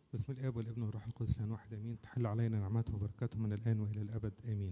بسم الاب والابن والروح القدس الان واحد امين تحل علينا نعمته وبركاته من الان والى الابد امين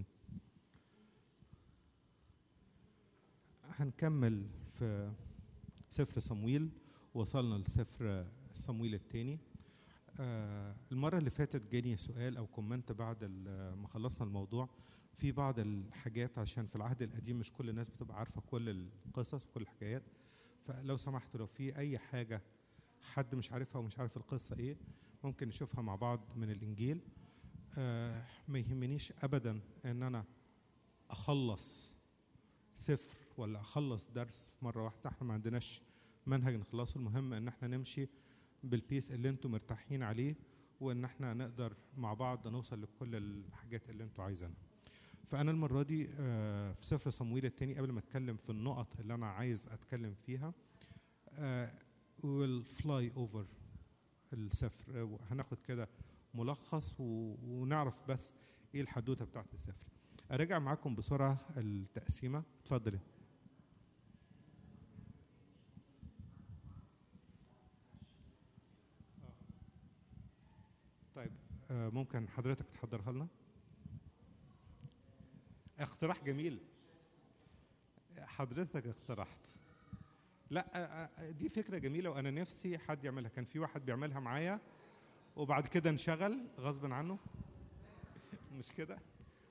هنكمل في سفر صمويل وصلنا لسفر صمويل الثاني آه المرة اللي فاتت جاني سؤال أو كومنت بعد ما خلصنا الموضوع في بعض الحاجات عشان في العهد القديم مش كل الناس بتبقى عارفة كل القصص وكل الحكايات فلو سمحتوا لو في أي حاجة حد مش عارفها ومش عارف القصة إيه ممكن نشوفها مع بعض من الإنجيل آه ما يهمنيش أبدا إن أنا أخلص سفر ولا أخلص درس في مرة واحدة إحنا ما عندناش منهج نخلصه المهم إن إحنا نمشي بالبيس اللي انتم مرتاحين عليه وان احنا نقدر مع بعض نوصل لكل الحاجات اللي انتم عايزينها فانا المره دي في سفر صمويل الثاني قبل ما اتكلم في النقط اللي انا عايز اتكلم فيها ويل فلاي اوفر السفر هناخد كده ملخص ونعرف بس ايه الحدوته بتاعت السفر ارجع معاكم بسرعه التقسيمه اتفضلي طيب ممكن حضرتك تحضرها لنا اقتراح جميل حضرتك اقترحت لا دي فكرة جميلة وأنا نفسي حد يعملها كان في واحد بيعملها معايا وبعد كده انشغل غصب عنه مش كده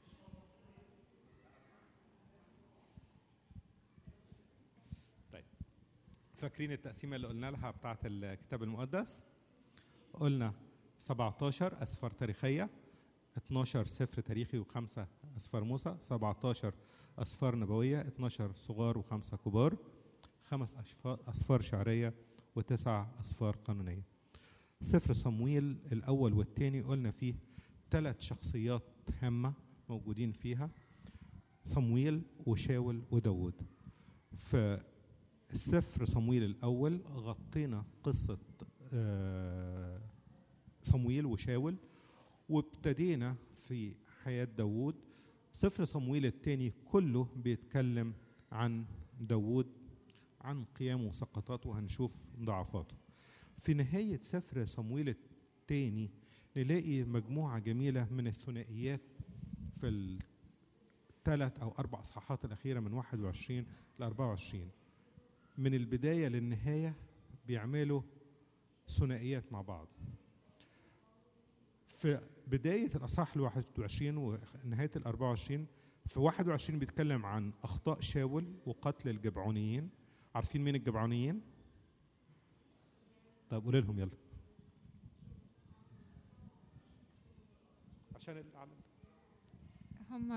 طيب فاكرين التقسيمة اللي قلنا لها بتاعت الكتاب المقدس قلنا 17 أسفار تاريخية 12 سفر تاريخي وخمسة أسفار موسى 17 أسفار نبوية 12 صغار وخمسة كبار خمس أسفار شعرية وتسع أسفار قانونية سفر صمويل الأول والثاني قلنا فيه ثلاث شخصيات هامة موجودين فيها صمويل وشاول وداود في السفر صمويل الأول غطينا قصة آه صمويل وشاول وابتدينا في حياة داوود سفر صمويل الثاني كله بيتكلم عن داوود عن قيامه وسقطاته وهنشوف ضعفاته في نهاية سفر صمويل الثاني نلاقي مجموعة جميلة من الثنائيات في الثلاث أو أربع إصحاحات الأخيرة من 21 ل 24 من البداية للنهاية بيعملوا ثنائيات مع بعض في بداية الأصحاح ال 21 ونهاية ال 24 في 21 بيتكلم عن أخطاء شاول وقتل الجبعونيين عارفين مين الجبعونيين؟ طب قولي لهم يلا عشان العالم هم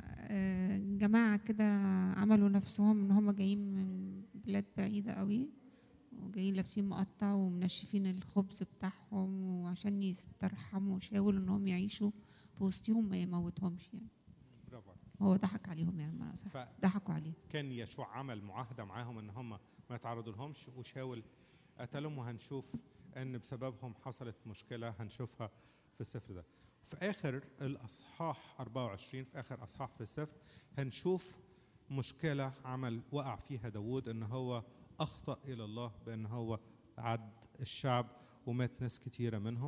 جماعة كده عملوا نفسهم ان هم جايين من بلاد بعيدة قوي وجايين لابسين مقطع ومنشفين الخبز بتاعهم وعشان يسترحموا شاولوا انهم يعيشوا في وسطهم ما يموتهمش يعني برافو عليك هو ضحك عليهم يعني ما صح ف- ضحكوا عليه كان يشوع عمل معاهدة معاهم ان هم ما يتعرضوا لهمش وشاول قتلهم وهنشوف ان بسببهم حصلت مشكلة هنشوفها في السفر ده في اخر الاصحاح 24 في اخر اصحاح في السفر هنشوف مشكلة عمل وقع فيها داوود ان هو اخطأ الى الله بان هو عد الشعب ومات ناس كتيرة منهم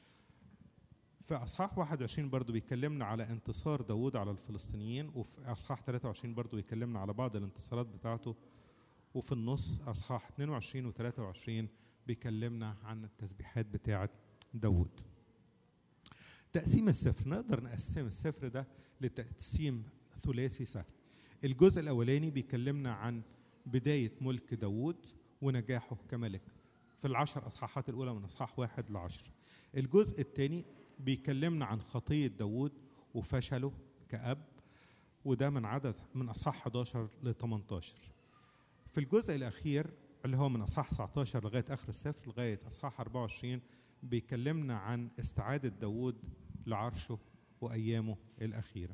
في اصحاح 21 برضو بيكلمنا على انتصار داوود على الفلسطينيين وفي اصحاح 23 برضو بيكلمنا على بعض الانتصارات بتاعته وفي النص اصحاح 22 و23 بيكلمنا عن التسبيحات بتاعه داوود تقسيم السفر نقدر نقسم السفر ده لتقسيم ثلاثي سهل الجزء الاولاني بيكلمنا عن بدايه ملك داوود ونجاحه كملك في العشر اصحاحات الاولى من اصحاح واحد لعشر الجزء الثاني بيكلمنا عن خطيه داوود وفشله كاب وده من عدد من اصحاح 11 ل 18 في الجزء الاخير اللي هو من اصحاح 19 لغايه اخر السفر لغايه اصحاح 24 بيكلمنا عن استعاده داوود لعرشه وايامه الاخيره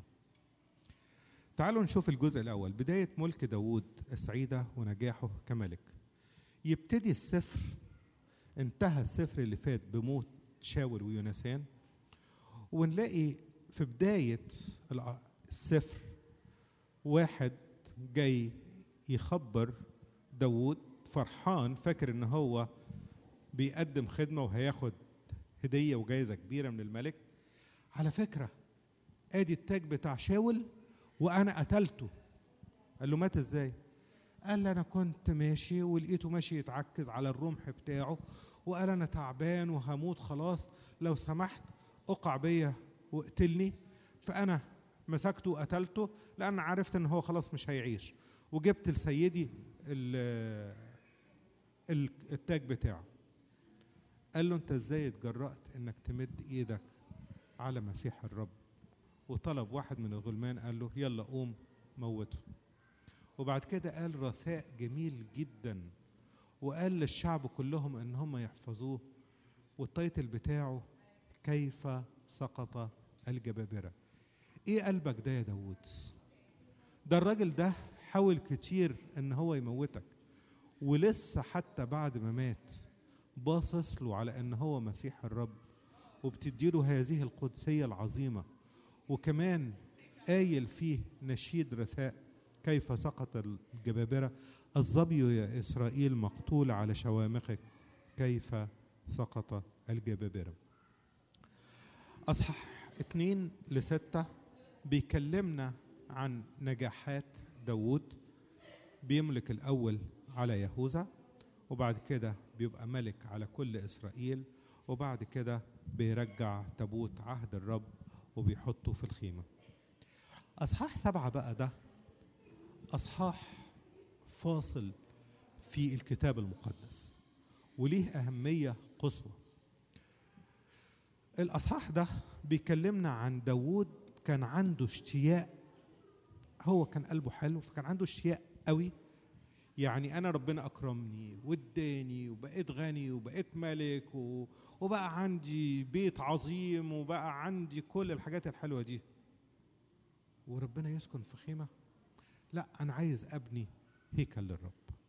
تعالوا نشوف الجزء الاول بدايه ملك داوود السعيده ونجاحه كملك يبتدي السفر انتهى السفر اللي فات بموت شاول ويونسان ونلاقي في بداية الع- السفر واحد جاي يخبر داوود فرحان فاكر ان هو بيقدم خدمة وهياخد هديه وجائزه كبيره من الملك على فكره ادي التاج بتاع شاول وانا قتلته قال له مات ازاي قال لي انا كنت ماشي ولقيته ماشي يتعكز على الرمح بتاعه وقال انا تعبان وهموت خلاص لو سمحت اقع بيا واقتلني فانا مسكته وقتلته لان عرفت ان هو خلاص مش هيعيش وجبت لسيدي ال- ال- التاج بتاعه قال له انت ازاي اتجرأت انك تمد ايدك على مسيح الرب وطلب واحد من الغلمان قال له يلا قوم موته وبعد كده قال رثاء جميل جدا وقال للشعب كلهم ان هم يحفظوه والتايتل بتاعه كيف سقط الجبابره ايه قلبك ده يا داوود ده الراجل ده حاول كتير ان هو يموتك ولسه حتى بعد ما مات باصص له على ان هو مسيح الرب وبتديله هذه القدسيه العظيمه وكمان قايل فيه نشيد رثاء كيف سقط الجبابره الظبي يا اسرائيل مقتول على شوامخك كيف سقط الجبابره اصحاح اتنين لستة بيكلمنا عن نجاحات داوود بيملك الأول على يهوذا وبعد كده بيبقى ملك على كل إسرائيل وبعد كده بيرجع تابوت عهد الرب وبيحطه في الخيمة أصحاح سبعة بقى ده أصحاح فاصل في الكتاب المقدس وليه أهمية قصوى الأصحاح ده بيكلمنا عن داوود كان عنده اشتياق هو كان قلبه حلو فكان عنده اشتياق قوي يعني انا ربنا اكرمني واداني وبقيت غني وبقيت ملك و... وبقى عندي بيت عظيم وبقى عندي كل الحاجات الحلوه دي وربنا يسكن في خيمه لا انا عايز ابني هيكل للرب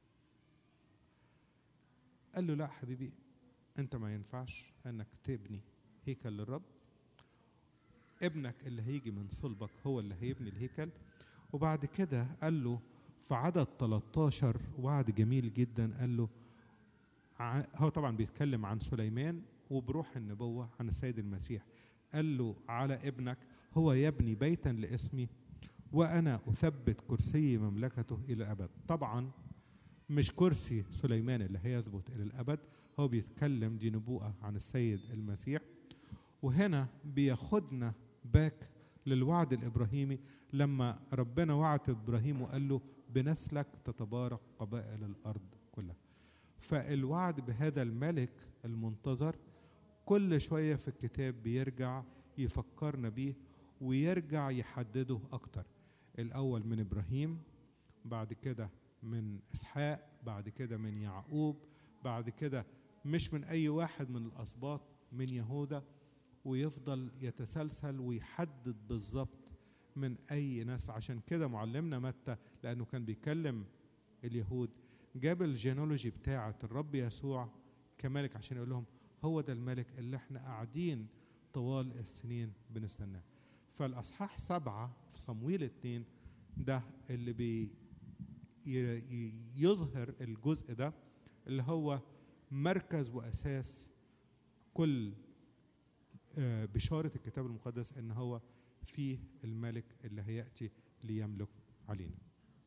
قال له لا حبيبي انت ما ينفعش انك تبني هيكل للرب ابنك اللي هيجي من صلبك هو اللي هيبني الهيكل وبعد كده قال له في عدد 13 وعد جميل جدا قال له ع- هو طبعا بيتكلم عن سليمان وبروح النبوة عن السيد المسيح قال له على ابنك هو يبني بيتا لاسمي وأنا أثبت كرسي مملكته إلى الأبد طبعا مش كرسي سليمان اللي هيثبت إلى الأبد هو بيتكلم دي نبوءة عن السيد المسيح وهنا بياخدنا باك للوعد الإبراهيمي لما ربنا وعد إبراهيم وقال له بنسلك تتبارك قبائل الأرض كلها فالوعد بهذا الملك المنتظر كل شوية في الكتاب بيرجع يفكرنا بيه ويرجع يحدده أكتر الأول من إبراهيم بعد كده من إسحاق بعد كده من يعقوب بعد كده مش من أي واحد من الأسباط من يهوذا ويفضل يتسلسل ويحدد بالظبط من أي نسل عشان كده معلمنا متى لأنه كان بيكلم اليهود جاب الجينولوجي بتاعة الرب يسوع كملك عشان يقول لهم هو ده الملك اللي احنا قاعدين طوال السنين بنستناه فالأصحاح سبعة في صمويل اتنين ده اللي بي ي- ي- يظهر الجزء ده اللي هو مركز وأساس كل آه، بشارة الكتاب المقدس ان هو فيه الملك اللي هيأتي ليملك علينا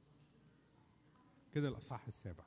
كده الأصحاح السابع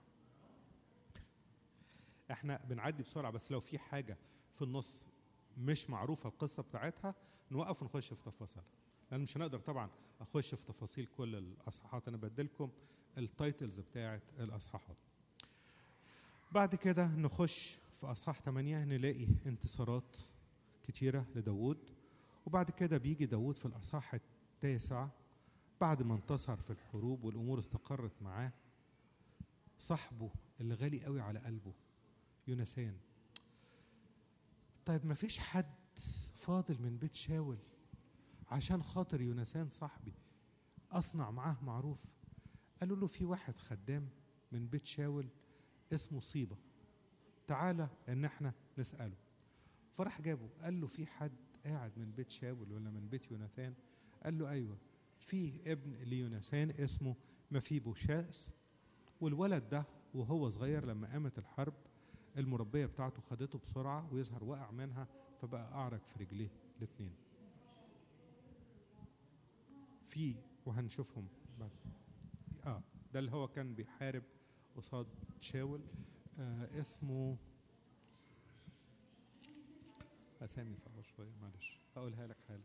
احنا بنعدي بسرعة بس لو في حاجة في النص مش معروفة القصة بتاعتها نوقف ونخش في تفاصيل لأن مش هنقدر طبعا أخش في تفاصيل كل الأصحاحات أنا بديلكم التايتلز بتاعت الأصحاحات بعد كده نخش في أصحاح 8 نلاقي انتصارات كتيرة لداود وبعد كده بيجي داود في الأصحاح التاسع بعد ما انتصر في الحروب والأمور استقرت معاه صاحبه اللي غالي قوي على قلبه يونسان طيب ما فيش حد فاضل من بيت شاول عشان خاطر يونسان صاحبي أصنع معاه معروف قالوا له في واحد خدام من بيت شاول اسمه صيبة تعالى ان احنا نسأله فراح جابه قال له في حد قاعد من بيت شاول ولا من بيت يوناثان قال له ايوه في ابن ليوناثان اسمه مفيبوشاس والولد ده وهو صغير لما قامت الحرب المربيه بتاعته خدته بسرعه ويظهر وقع منها فبقى اعرج في رجليه الاثنين في وهنشوفهم بعد اه ده اللي هو كان بيحارب قصاد شاول آه اسمه اسامي صعبه شويه معلش هقولها لك حالا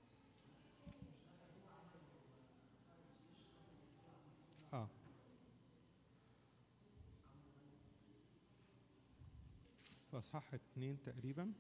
اه في اصحاح اتنين تقريبا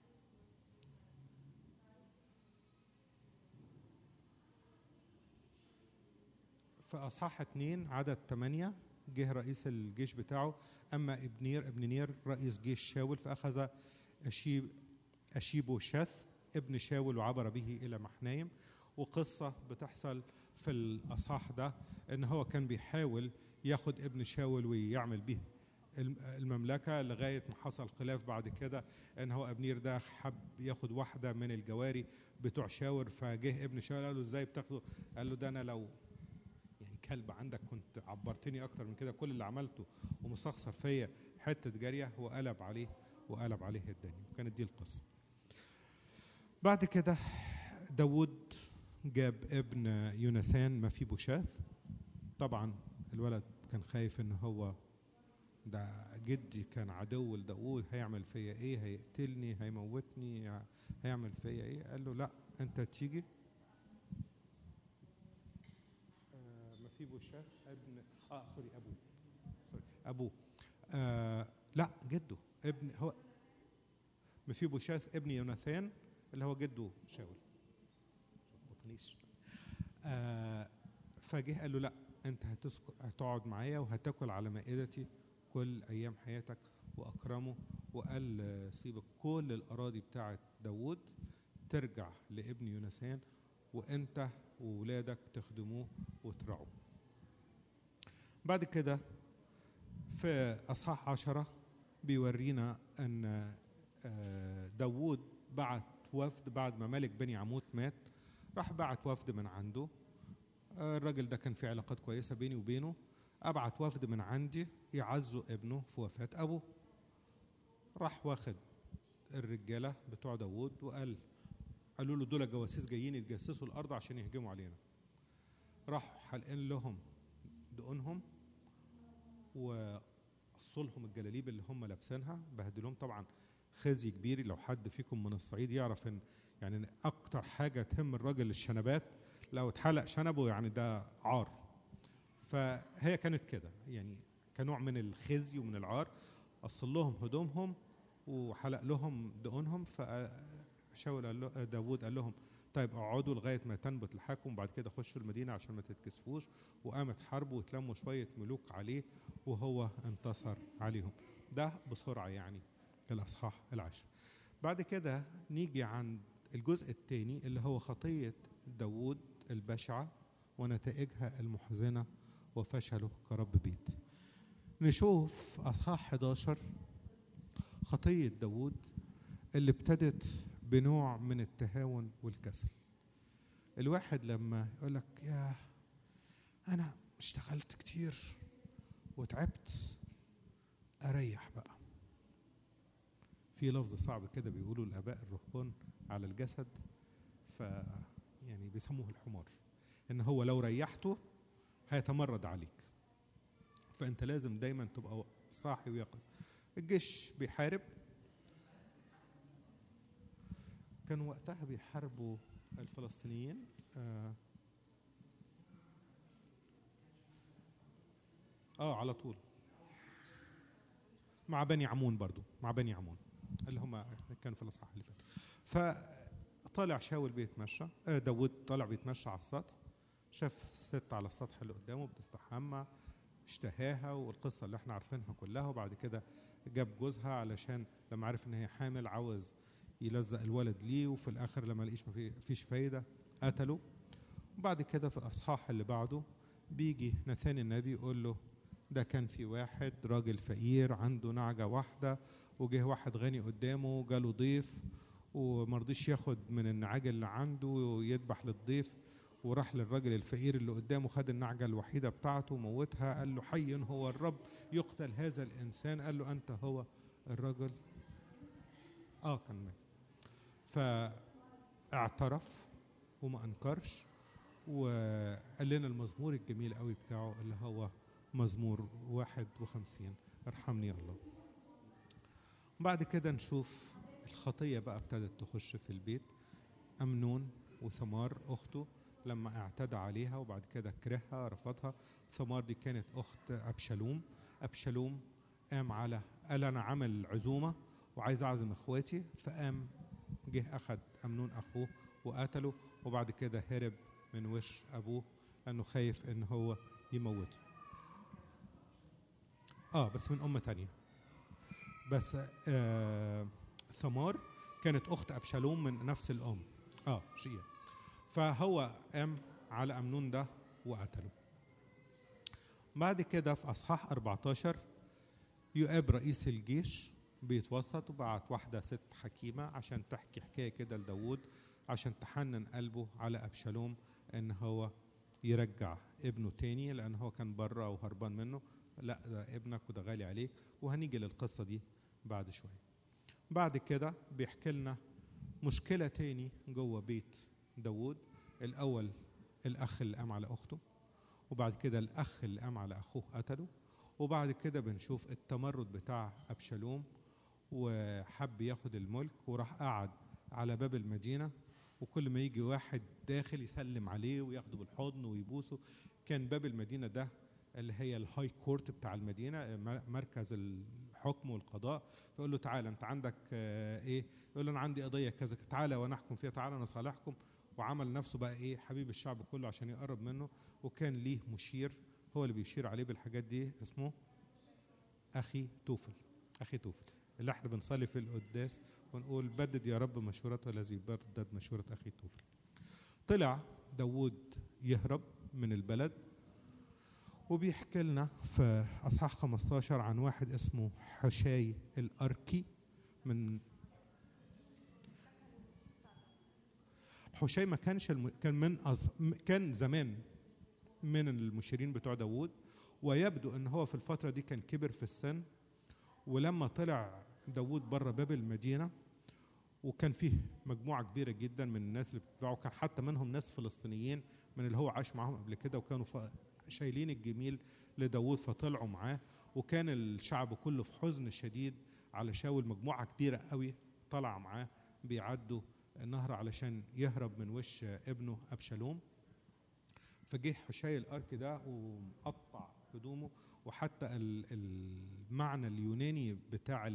في اصحاح اتنين عدد ثمانية جه رئيس الجيش بتاعه اما ابنير ابن نير رئيس جيش شاول فاخذ اشيب اشيبو شاث ابن شاول وعبر به الى محنايم وقصه بتحصل في الاصحاح ده ان هو كان بيحاول ياخد ابن شاول ويعمل به الم- المملكه لغايه ما حصل خلاف بعد كده ان هو ابنير ده حب ياخد واحده من الجواري بتوع شاور فجه ابن شاول قال له ازاي بتاخده قال له ده انا لو يعني كلب عندك كنت عبرتني اكتر من كده كل اللي عملته ومستخسر فيا حته جاريه وقلب عليه وقلب عليه الدنيا وكانت دي القصه بعد كده داود جاب ابن يونسان مفيبوشاث طبعا الولد كان خايف ان هو ده جدي كان عدو لداود هيعمل فيا ايه هيقتلني هيموتني هيعمل فيا ايه قال له لا انت تيجي آه، مفيبوشاث ابن اه سوري ابوه سوري ابوه آه لا جده ابن هو مفيبوشاث ابن يوناثان اللي هو جده شاول بطنيش آه فجه قال له لا انت هتسكن هتقعد معايا وهتاكل على مائدتي كل ايام حياتك واكرمه وقال آه، سيب كل الاراضي بتاعه داوود ترجع لابن يونسان وانت وولادك تخدموه وترعوه بعد كده في اصحاح عشرة بيورينا ان آه، داوود بعت وفد بعد ما ملك بني عموت مات راح بعت وفد من عنده آه، الراجل ده كان في علاقات كويسة بيني وبينه أبعت وفد من عندي يعزوا ابنه في وفاة أبوه راح واخد الرجالة بتوع داوود وقال قالوا له دول جواسيس جايين يتجسسوا الأرض عشان يهجموا علينا راحوا حلقين لهم دقونهم وقصوا لهم الجلاليب اللي هم لابسينها بهدلهم طبعا خزي كبير لو حد فيكم من الصعيد يعرف ان يعني إن اكتر حاجه تهم الراجل الشنبات لو اتحلق شنبه يعني ده عار فهي كانت كده يعني كنوع من الخزي ومن العار قص لهم هدومهم وحلق لهم دقونهم فشاول قال له داوود قال لهم طيب اقعدوا لغايه ما تنبت لحاكم وبعد كده خشوا المدينه عشان ما تتكسفوش وقامت حرب واتلموا شويه ملوك عليه وهو انتصر عليهم ده بسرعه يعني الاصحاح العاشر بعد كده نيجي عند الجزء الثاني اللي هو خطيه داوود البشعه ونتائجها المحزنه وفشله كرب بيت نشوف اصحاح 11 خطيه داوود اللي ابتدت بنوع من التهاون والكسل الواحد لما يقول لك يا انا اشتغلت كتير وتعبت اريح بقى في لفظ صعب كده بيقولوا الاباء الرهبان على الجسد ف يعني بيسموه الحمار ان هو لو ريحته هيتمرد عليك فانت لازم دايما تبقى صاحي ويقظ الجيش بيحارب كانوا وقتها بيحاربوا الفلسطينيين آه, اه على طول مع بني عمون برضو مع بني عمون اللي هم كانوا في الاصحاح اللي فات فطالع شاول بيتمشى آه داود طالع بيتمشى على السطح شاف ست على السطح اللي قدامه بتستحمى اشتهاها والقصة اللي احنا عارفينها كلها وبعد كده جاب جوزها علشان لما عرف ان هي حامل عاوز يلزق الولد ليه وفي الاخر لما لقيش مفيش فايدة قتله وبعد كده في الاصحاح اللي بعده بيجي نثان النبي يقول له ده كان في واحد راجل فقير عنده نعجة واحدة وجه واحد غني قدامه جاله ضيف ومرضيش ياخد من النعاجة اللي عنده ويذبح للضيف وراح للراجل الفقير اللي قدامه خد النعجة الوحيدة بتاعته وموتها قال له حي هو الرب يقتل هذا الإنسان قال له أنت هو الرجل اه كان مات فاعترف وما انكرش وقال لنا المزمور الجميل قوي بتاعه اللي هو مزمور 51 ارحمني يا الله بعد كده نشوف الخطية بقى ابتدت تخش في البيت أمنون وثمار أخته لما اعتدى عليها وبعد كده كرهها رفضها ثمار دي كانت أخت أبشالوم أبشالوم قام على قال أنا عامل عزومة وعايز أعزم إخواتي فقام جه أخد أمنون أخوه وقتله وبعد كده هرب من وش أبوه لأنه خايف إن هو يموته آه بس من أم تانية بس آه ثمار كانت أخت أبشالوم من نفس الأم آه شيئا فهو قام على أمنون ده وقتله بعد كده في أصحاح 14 يؤاب رئيس الجيش بيتوسط وبعت واحدة ست حكيمة عشان تحكي حكاية كده لداود عشان تحنن قلبه على أبشالوم إن هو يرجع ابنه تاني لأن هو كان بره وهربان منه لا ده ابنك وده غالي عليك وهنيجي للقصة دي بعد شوية بعد كده بيحكي لنا مشكلة تاني جوه بيت داود الأول الأخ اللي قام على أخته وبعد كده الأخ اللي قام على أخوه قتله وبعد كده بنشوف التمرد بتاع أبشالوم وحب ياخد الملك وراح قعد على باب المدينة وكل ما يجي واحد داخل يسلم عليه وياخده بالحضن ويبوسه كان باب المدينة ده اللي هي الهاي كورت بتاع المدينة مركز الحكم والقضاء فيقول له تعالى انت عندك ايه يقول له انا عندي قضية كذا تعالى وانا احكم فيها تعالى انا صالحكم وعمل نفسه بقى ايه حبيب الشعب كله عشان يقرب منه وكان ليه مشير هو اللي بيشير عليه بالحاجات دي اسمه اخي توفل اخي توفل اللي احنا بنصلي في القداس ونقول بدد يا رب مشورته الذي بدد مشورة اخي توفل طلع داود يهرب من البلد وبيحكي لنا في اصحاح 15 عن واحد اسمه حشاي الاركي من حشاي ما كانش الم... كان من أز... كان زمان من المشيرين بتوع داوود ويبدو ان هو في الفتره دي كان كبر في السن ولما طلع داوود بره باب المدينه وكان فيه مجموعه كبيره جدا من الناس اللي بتتبعه كان حتى منهم ناس فلسطينيين من اللي هو عاش معاهم قبل كده وكانوا ف... شايلين الجميل لداوود فطلعوا معاه وكان الشعب كله في حزن شديد على شاول مجموعه كبيره قوي طلع معاه بيعدوا النهر علشان يهرب من وش ابنه ابشالوم فجه حشاي الارك ده ومقطع هدومه وحتى المعنى اليوناني بتاع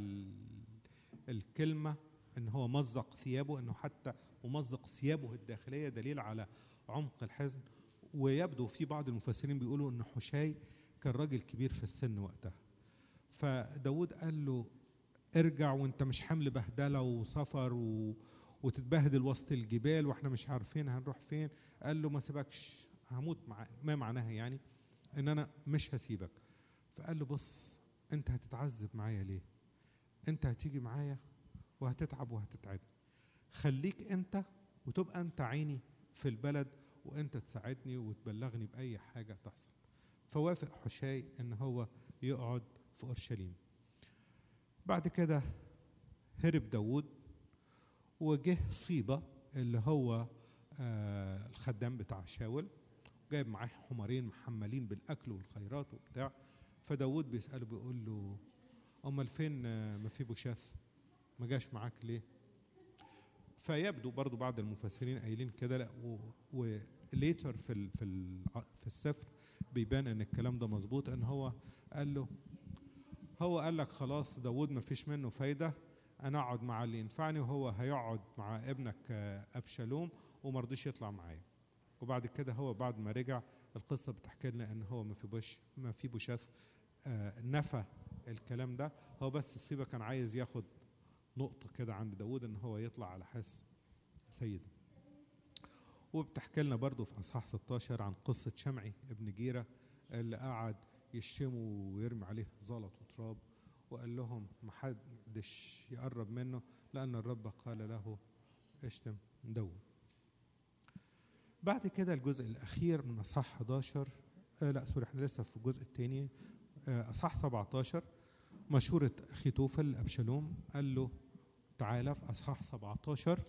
الكلمه ان هو مزق ثيابه انه حتى ممزق ثيابه الداخليه دليل على عمق الحزن ويبدو في بعض المفسرين بيقولوا ان حشاي كان راجل كبير في السن وقتها فداود قال له ارجع وانت مش حمل بهدله وسفر و... وتتبهدل وسط الجبال واحنا مش عارفين هنروح فين قال له ما سيبكش هموت مع ما معناها يعني ان انا مش هسيبك فقال له بص انت هتتعذب معايا ليه انت هتيجي معايا وهتتعب وهتتعب خليك انت وتبقى انت عيني في البلد وانت تساعدني وتبلغني باي حاجه تحصل فوافق حشاي ان هو يقعد في اورشليم بعد كده هرب داوود وجه صيبه اللي هو آه الخدام بتاع شاول جايب معاه حمارين محملين بالاكل والخيرات وبتاع فداود بيساله بيقول له امال فين آه ما في بوشاث ما جاش معاك ليه فيبدو برضو بعض المفسرين قايلين كده لا وليتر في ال في ال في السفر بيبان ان الكلام ده مظبوط ان هو قال له هو قال لك خلاص داود ما فيش منه فايده انا اقعد مع اللي ينفعني وهو هيقعد مع ابنك ابشالوم وما رضيش يطلع معايا وبعد كده هو بعد ما رجع القصه بتحكي لنا ان هو ما في بوش ما في بوشاث آه نفى الكلام ده هو بس الصيبه كان عايز ياخد نقطه كده عند داود ان هو يطلع على حس سيده وبتحكي لنا برضو في اصحاح 16 عن قصه شمعي ابن جيره اللي قعد يشتمه ويرمي عليه زلط وتراب وقال لهم ما حدش يقرب منه لأن الرب قال له اشتم داود بعد كده الجزء الأخير من أصحاح 11 آه لا سوري احنا لسه في الجزء الثاني آه أصحاح 17 مشورة أخيتوفل أبشالوم قال له تعالى في أصحاح 17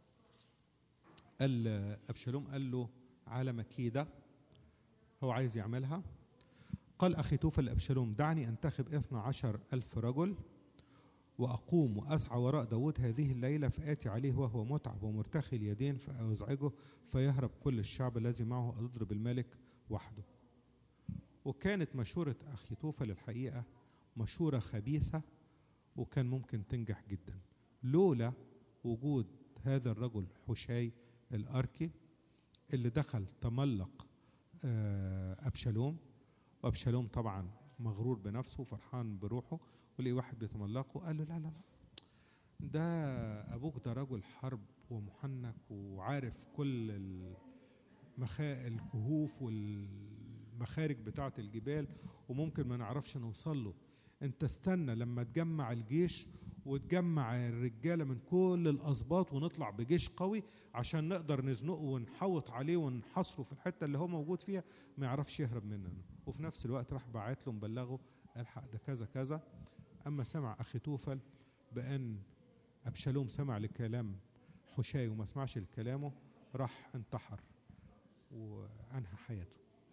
قال أبشالوم قال له على مكيدة هو عايز يعملها قال أخيتوفل لأبشالوم دعني أنتخب اثنا عشر ألف رجل وأقوم وأسعى وراء داود هذه الليلة فآتي عليه وهو متعب ومرتخي اليدين فأزعجه فيهرب كل الشعب الذي معه أضرب الملك وحده وكانت مشورة أخيتوفل الحقيقة مشورة خبيثة وكان ممكن تنجح جدا لولا وجود هذا الرجل حشاي الأركي اللي دخل تملق آه، أبشالوم وأبشالوم طبعا مغرور بنفسه وفرحان بروحه ولقي واحد بيتملقه قال له لا لا لا ده أبوك ده رجل حرب ومحنك وعارف كل المخا... الكهوف والمخارج بتاعة الجبال وممكن ما نعرفش نوصل له انت استنى لما تجمع الجيش وتجمع الرجاله من كل الاسباط ونطلع بجيش قوي عشان نقدر نزنقه ونحوط عليه ونحاصره في الحته اللي هو موجود فيها ما يعرفش يهرب مننا وفي نفس الوقت راح باعت له مبلغه الحق ده كذا كذا اما سمع اخي توفل بان ابشالوم سمع لكلام حشاي وما سمعش لكلامه راح انتحر وانهى حياته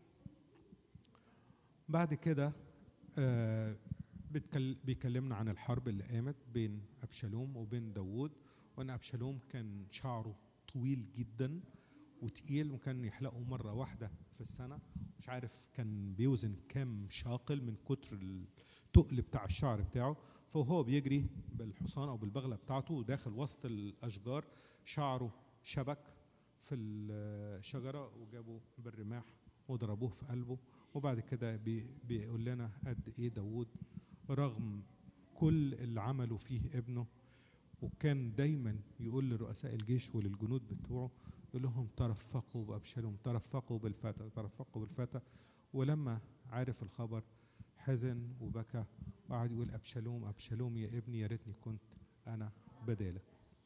بعد كده آه بتكل- بيكلمنا عن الحرب اللي قامت بين أبشالوم وبين داوود وأن أبشالوم كان شعره طويل جدا وتقيل وكان يحلقه مرة واحدة في السنة مش عارف كان بيوزن كام شاقل من كتر التقل بتاع الشعر بتاعه فهو بيجري بالحصان أو بالبغلة بتاعته داخل وسط الأشجار شعره شبك في الشجرة وجابوا بالرماح وضربوه في قلبه وبعد كده بي بيقول لنا قد ايه داوود رغم كل اللي عمله فيه ابنه وكان دايما يقول لرؤساء الجيش وللجنود بتوعه يقول لهم ترفقوا بأبشالوم ترفقوا بالفتى ترفقوا بالفتى ولما عرف الخبر حزن وبكى وقعد يقول أبشالوم أبشالوم يا ابني يا ريتني كنت أنا بدالك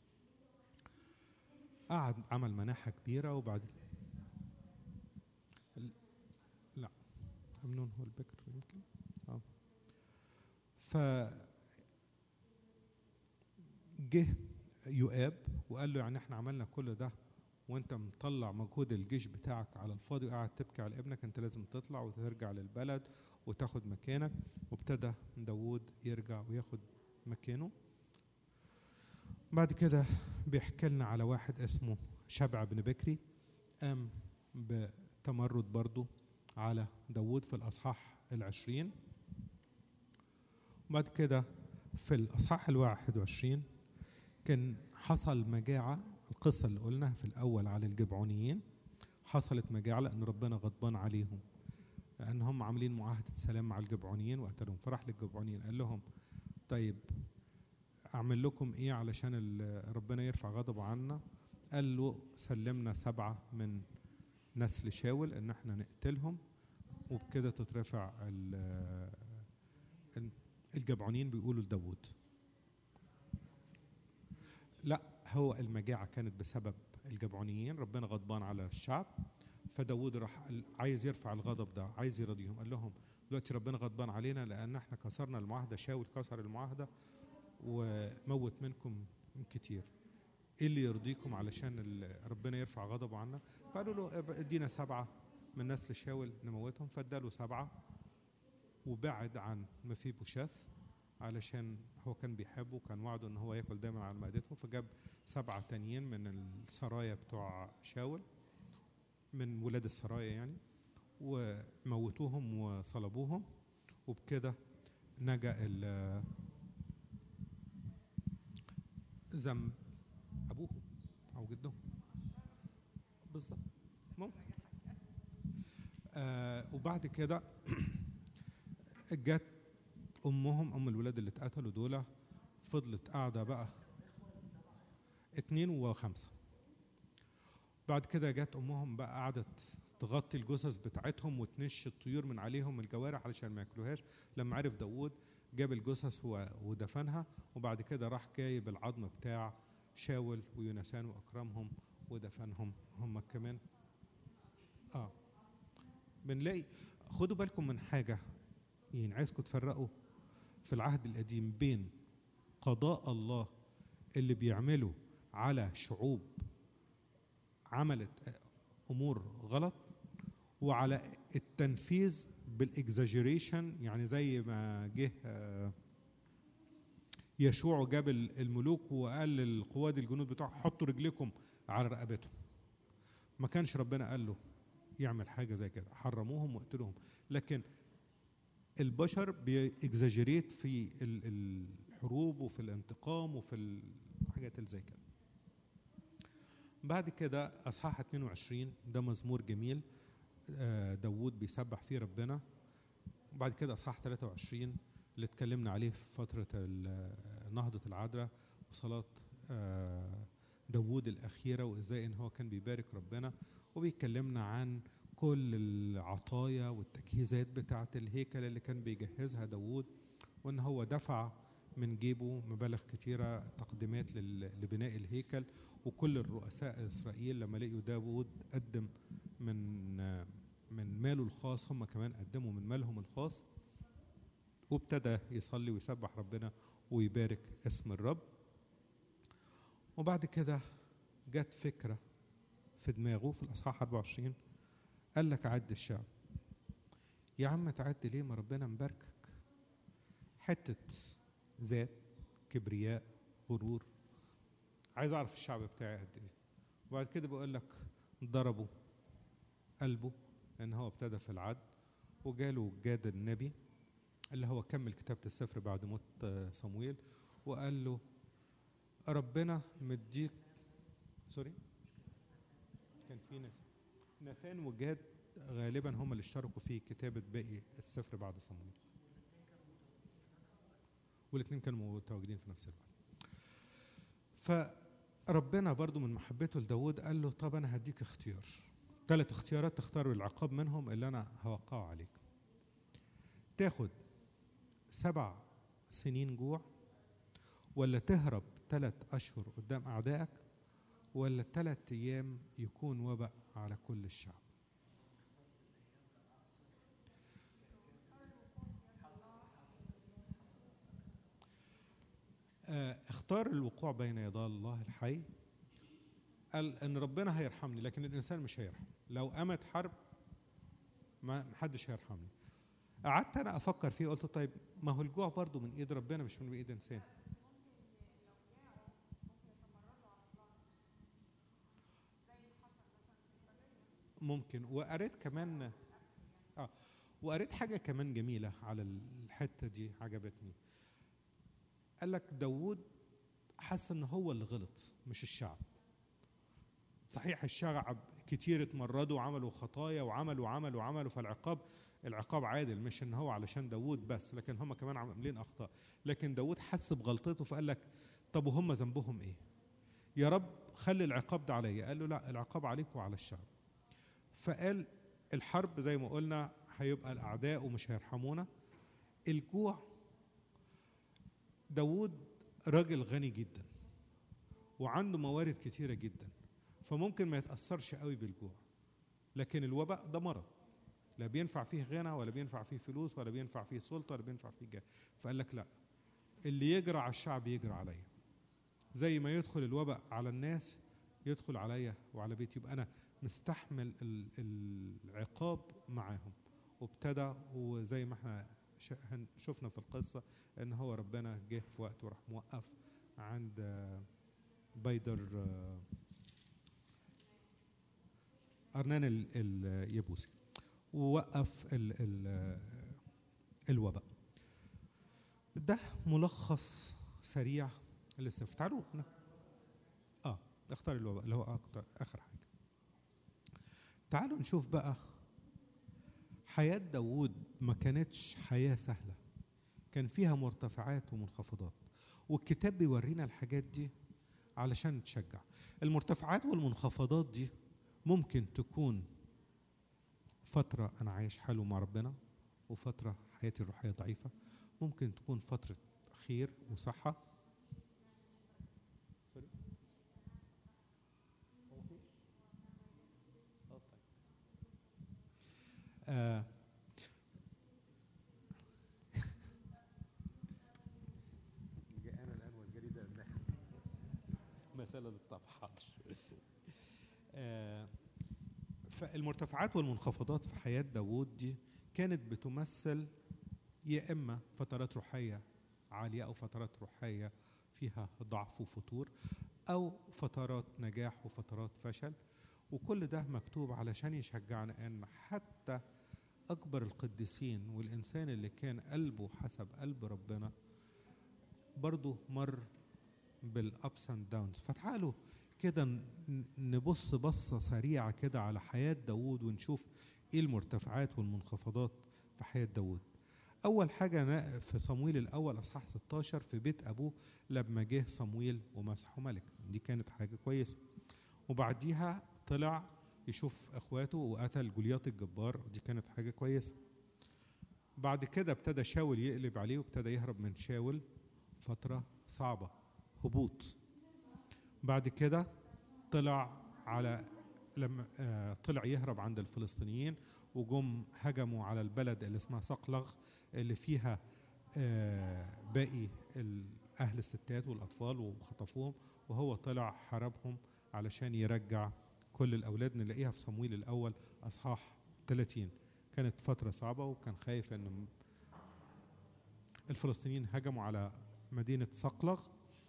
قعد عمل مناحة كبيرة وبعد لا أمنون هو البكر يمكن اه ف جه يؤاب وقال له يعني احنا عملنا كل ده وانت مطلع مجهود الجيش بتاعك على الفاضي وقاعد تبكي على ابنك انت لازم تطلع وترجع للبلد وتاخد مكانك وابتدى داوود يرجع وياخد مكانه بعد كده بيحكي لنا على واحد اسمه شبع بن بكري قام بتمرد برضه على داوود في الأصحاح العشرين بعد كده في الأصحاح الواحد وعشرين كان حصل مجاعة القصة اللي قلناها في الأول على الجبعونيين حصلت مجاعة لأن ربنا غضبان عليهم لأن هم عاملين معاهدة سلام مع الجبعونيين وقتلهم فراح للجبعونيين قال لهم طيب أعمل لكم إيه علشان ال- ربنا يرفع غضبه عنا قال له سلمنا سبعة من نسل شاول إن احنا نقتلهم وبكده تترفع ال- ال- الجبعونيين بيقولوا لداوود لا هو المجاعة كانت بسبب الجبعونيين ربنا غضبان على الشعب فداود راح قال- عايز يرفع الغضب ده عايز يرضيهم قال لهم دلوقتي ربنا غضبان علينا لأن احنا كسرنا المعاهدة شاول كسر المعاهدة وموت منكم كتير ايه اللي يرضيكم علشان ال- ربنا يرفع غضبه عنا فقالوا له اب- ادينا سبعة من نسل شاول نموتهم فاداله سبعة وبعد عن مفيبوشاث علشان هو كان بيحبه وكان وعده ان هو ياكل دايما على مائدته فجاب سبعة تانيين من السرايا بتوع شاول من ولاد السرايا يعني وموتوهم وصلبوهم وبكده نجا ال- ذنب ابوهم او جدهم بالظبط ممكن آه وبعد كده جت امهم ام الولاد اللي اتقتلوا دول فضلت قاعده بقى اتنين وخمسه بعد كده جت امهم بقى قعدت تغطي الجثث بتاعتهم وتنش الطيور من عليهم الجوارح علشان ما ياكلوهاش لما عرف داوود جاب الجثث و- ودفنها وبعد كده راح جايب العظم بتاع شاول ويونسان واكرمهم ودفنهم هم كمان اه بنلاقي خدوا بالكم من حاجه يعني عايزكم تفرقوا في العهد القديم بين قضاء الله اللي بيعمله على شعوب عملت امور غلط وعلى التنفيذ بالاكزاجيريشن يعني زي ما جه آه، يشوع جاب الملوك وقال للقواد الجنود بتوعه حطوا رجليكم على رقبتهم ما كانش ربنا قال له يعمل حاجه زي كده حرموهم وقتلوهم لكن البشر بيكزاجريت في ال- الحروب وفي الانتقام وفي الحاجات اللي زي كده بعد كده اصحاح 22 ده مزمور جميل آه، داوود بيسبح فيه ربنا وبعد كده اصحاح 23 اللي اتكلمنا عليه في فتره ال- نهضه العذراء وصلاه آه، داوود الاخيره وازاي ان هو كان بيبارك ربنا وبيكلمنا عن كل العطايا والتجهيزات بتاعه الهيكل اللي كان بيجهزها داوود وان هو دفع من جيبه مبالغ كتيره تقديمات لل- لبناء الهيكل وكل الرؤساء اسرائيل لما لقيوا داوود قدم من من ماله الخاص هم كمان قدموا من مالهم الخاص وابتدى يصلي ويسبح ربنا ويبارك اسم الرب وبعد كده جت فكرة في دماغه في الأصحاح 24 قال لك عد الشعب يا عم تعد ليه ما ربنا مباركك حتة ذات كبرياء غرور عايز أعرف الشعب بتاعي قد إيه وبعد كده بقول لك ضربوا قلبه لأن هو ابتدى في العد وجاله جاد النبي اللي هو كمل كتابة السفر بعد موت آه، صمويل وقال له ربنا مديك سوري كان في ناس ناثان وجاد غالبا هم اللي اشتركوا في كتابة باقي السفر بعد صمويل والاثنين كانوا متواجدين في نفس الوقت فربنا برضو من محبته لداود قال له طب انا هديك اختيار ثلاث اختيارات تختار العقاب منهم اللي انا هوقعه عليك تاخد سبع سنين جوع ولا تهرب ثلاث اشهر قدام اعدائك ولا ثلاث ايام يكون وباء على كل الشعب آه، اختار الوقوع بين يدي الله الحي قال ان ربنا هيرحمني لكن الانسان مش هيرحم لو قامت حرب ما محدش هيرحمني قعدت انا افكر فيه قلت طيب ما هو الجوع برضو من ايد ربنا مش من ايد انسان ممكن وقريت كمان اه وقريت حاجه كمان جميله على الحته دي عجبتني قال لك داوود حس ان هو اللي غلط مش الشعب صحيح الشعب كتير اتمردوا وعملوا خطايا وعملوا وعملوا وعملوا فالعقاب العقاب عادل مش ان هو علشان داوود بس لكن هم كمان عاملين اخطاء لكن داوود حس بغلطته فقال لك طب وهم ذنبهم ايه يا رب خلي العقاب ده عليا قال له لا العقاب عليك وعلى الشعب فقال الحرب زي ما قلنا هيبقى الاعداء ومش هيرحمونا الجوع داوود راجل غني جدا وعنده موارد كتيره جدا فممكن ما يتاثرش قوي بالجوع لكن الوباء ده مرض لا بينفع فيه غنى ولا بينفع فيه فلوس ولا بينفع فيه سلطه ولا بينفع فيه جاه فقال لك لا اللي يجرى على الشعب يجرى عليا زي ما يدخل الوباء على الناس يدخل عليا وعلى بيتي يبقى انا مستحمل ال- العقاب معاهم وابتدى وزي ما احنا ش- هن- شفنا في القصه ان هو ربنا جه في وقت وراح موقف عند آه، بيدر آه، أرنان ال- اليبوسي ووقف ال ال الوباء ده ملخص سريع للسفر تعالوا هنا اه اختار الوباء اللي هو أكتر اخر حاجه تعالوا نشوف بقى حياة داوود ما كانتش حياة سهلة كان فيها مرتفعات ومنخفضات والكتاب بيورينا الحاجات دي علشان نتشجع المرتفعات والمنخفضات دي ممكن تكون فترة أنا عايش حلو مع ربنا وفترة حياتي الروحية ضعيفة ممكن تكون فترة خير وصحة سوري. هو في؟ آه، طيب. آه. غسالة للطبخ حاضر آه، فالمرتفعات والمنخفضات في حياة داوود دي كانت بتمثل يا إما فترات روحية عالية أو فترات روحية فيها ضعف وفتور أو فترات نجاح وفترات فشل وكل ده مكتوب علشان يشجعنا أن حتى أكبر القديسين والإنسان اللي كان قلبه حسب قلب ربنا برضه مر بالأبس أند داونز فتعالوا كده ن- نبص بصة سريعة كده على حياة داوود ونشوف إيه المرتفعات والمنخفضات في حياة داوود أول حاجة نا- في صمويل الأول أصحاح 16 في بيت أبوه لما جه صمويل ومسحه ملك دي كانت حاجة كويسة وبعديها طلع يشوف اخواته وقتل جولياط الجبار دي كانت حاجه كويسه بعد كده ابتدى شاول يقلب عليه وابتدى يهرب من شاول فتره صعبه هبوط بعد كده طلع على لما آه طلع يهرب عند الفلسطينيين وجم هجموا على البلد اللي اسمها صقلغ اللي فيها آه باقي ال- اهل الستات والاطفال وخطفوهم وهو طلع حاربهم علشان يرجع كل الاولاد نلاقيها في صمويل الاول اصحاح 30 كانت فتره صعبه وكان خايف ان الفلسطينيين هجموا على مدينه صقلغ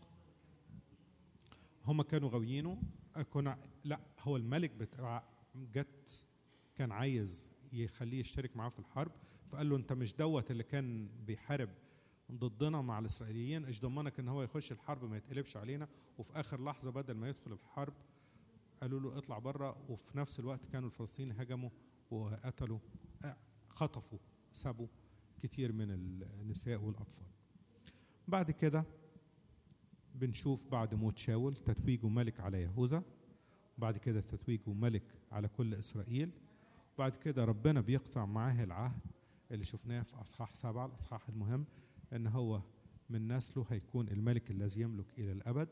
هم كانوا غاويينه كنا لا هو الملك بتاع جت كان عايز يخليه يشترك معاه في الحرب فقال له انت مش دوت اللي كان بيحارب ضدنا مع الاسرائيليين ايش ضمنك ان هو يخش الحرب ما يتقلبش علينا وفي اخر لحظه بدل ما يدخل الحرب قالوا له اطلع بره وفي نفس الوقت كانوا الفلسطينيين هجموا وقتلوا آه، خطفوا سابوا كتير من النساء والاطفال بعد كده بنشوف بعد موت شاول تتويجه ملك على يهوذا بعد كده تتويجه ملك على كل اسرائيل بعد كده ربنا بيقطع معاه العهد اللي شفناه في اصحاح سبعه الاصحاح المهم ان هو من نسله هيكون الملك الذي يملك الى الابد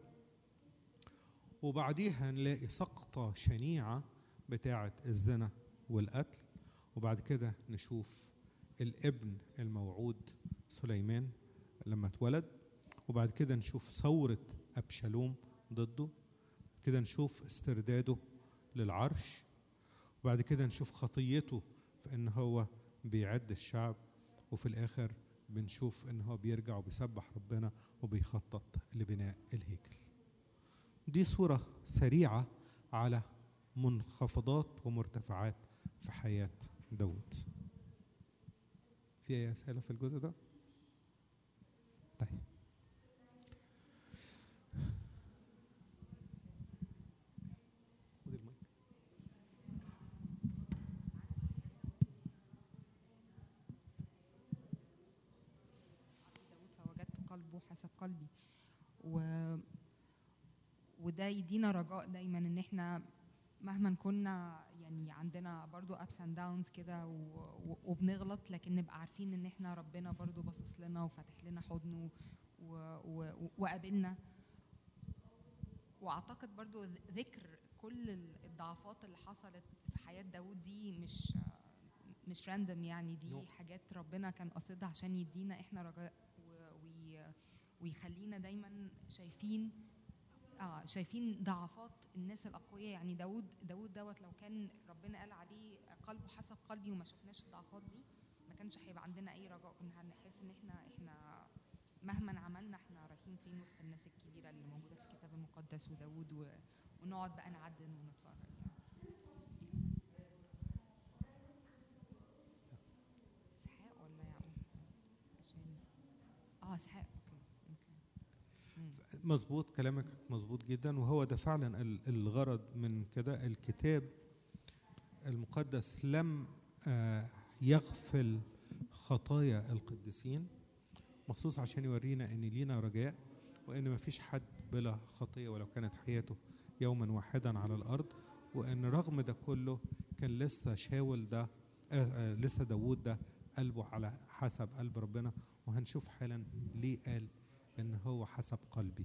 وبعديها نلاقي سقطة شنيعة بتاعة الزنا والقتل وبعد كده نشوف الابن الموعود سليمان لما اتولد وبعد كده نشوف ثورة أبشالوم ضده كده نشوف استرداده للعرش وبعد كده نشوف خطيته في ان هو بيعد الشعب وفي الاخر بنشوف ان هو بيرجع وبيسبح ربنا وبيخطط لبناء الهيكل دي صورة سريعة على منخفضات ومرتفعات في حياة داود في أي أسئلة في الجزء ده؟ طيب خد المايك. داود فوجدت قلبه حسب قلبي و... وده يدينا رجاء دايما ان احنا مهما كنا يعني عندنا برضو ups and downs كده و... و... وبنغلط لكن نبقى عارفين ان احنا ربنا برضو باصص لنا وفاتح لنا حضنه و... و... وقابلنا واعتقد برضو ذكر كل الضعفات اللي حصلت في حياة داود دي مش مش راندوم يعني دي No. حاجات ربنا كان قاصدها عشان يدينا احنا رجاء و- وي- ويخلينا دايما شايفين اه شايفين ضعفات الناس الاقوياء يعني داود داود دوت لو كان ربنا قال عليه قلبه حسب قلبي وما شفناش الضعفات دي ما كانش هيبقى عندنا اي رجاء كنا هنحس ان احنا احنا مهما عملنا احنا رايحين فين وسط الناس الكبيره اللي موجوده في الكتاب المقدس وداود و... ونقعد بقى نعدل ونتفرج يعني. اسحاق ولا يعقوب عشان اه اسحاق اوكي اوكي مظبوط كلامك مظبوط جدا وهو ده فعلا ال- الغرض من كده الكتاب المقدس لم آه، يغفل خطايا القديسين مخصوص عشان يورينا ان لينا رجاء وان ما فيش حد بلا خطيه ولو كانت حياته يوما واحدا على الارض وان رغم ده كله كان لسه شاول ده آه آه لسه داوود ده قلبه على حسب قلب ربنا وهنشوف حالا ليه قال ان هو حسب قلبي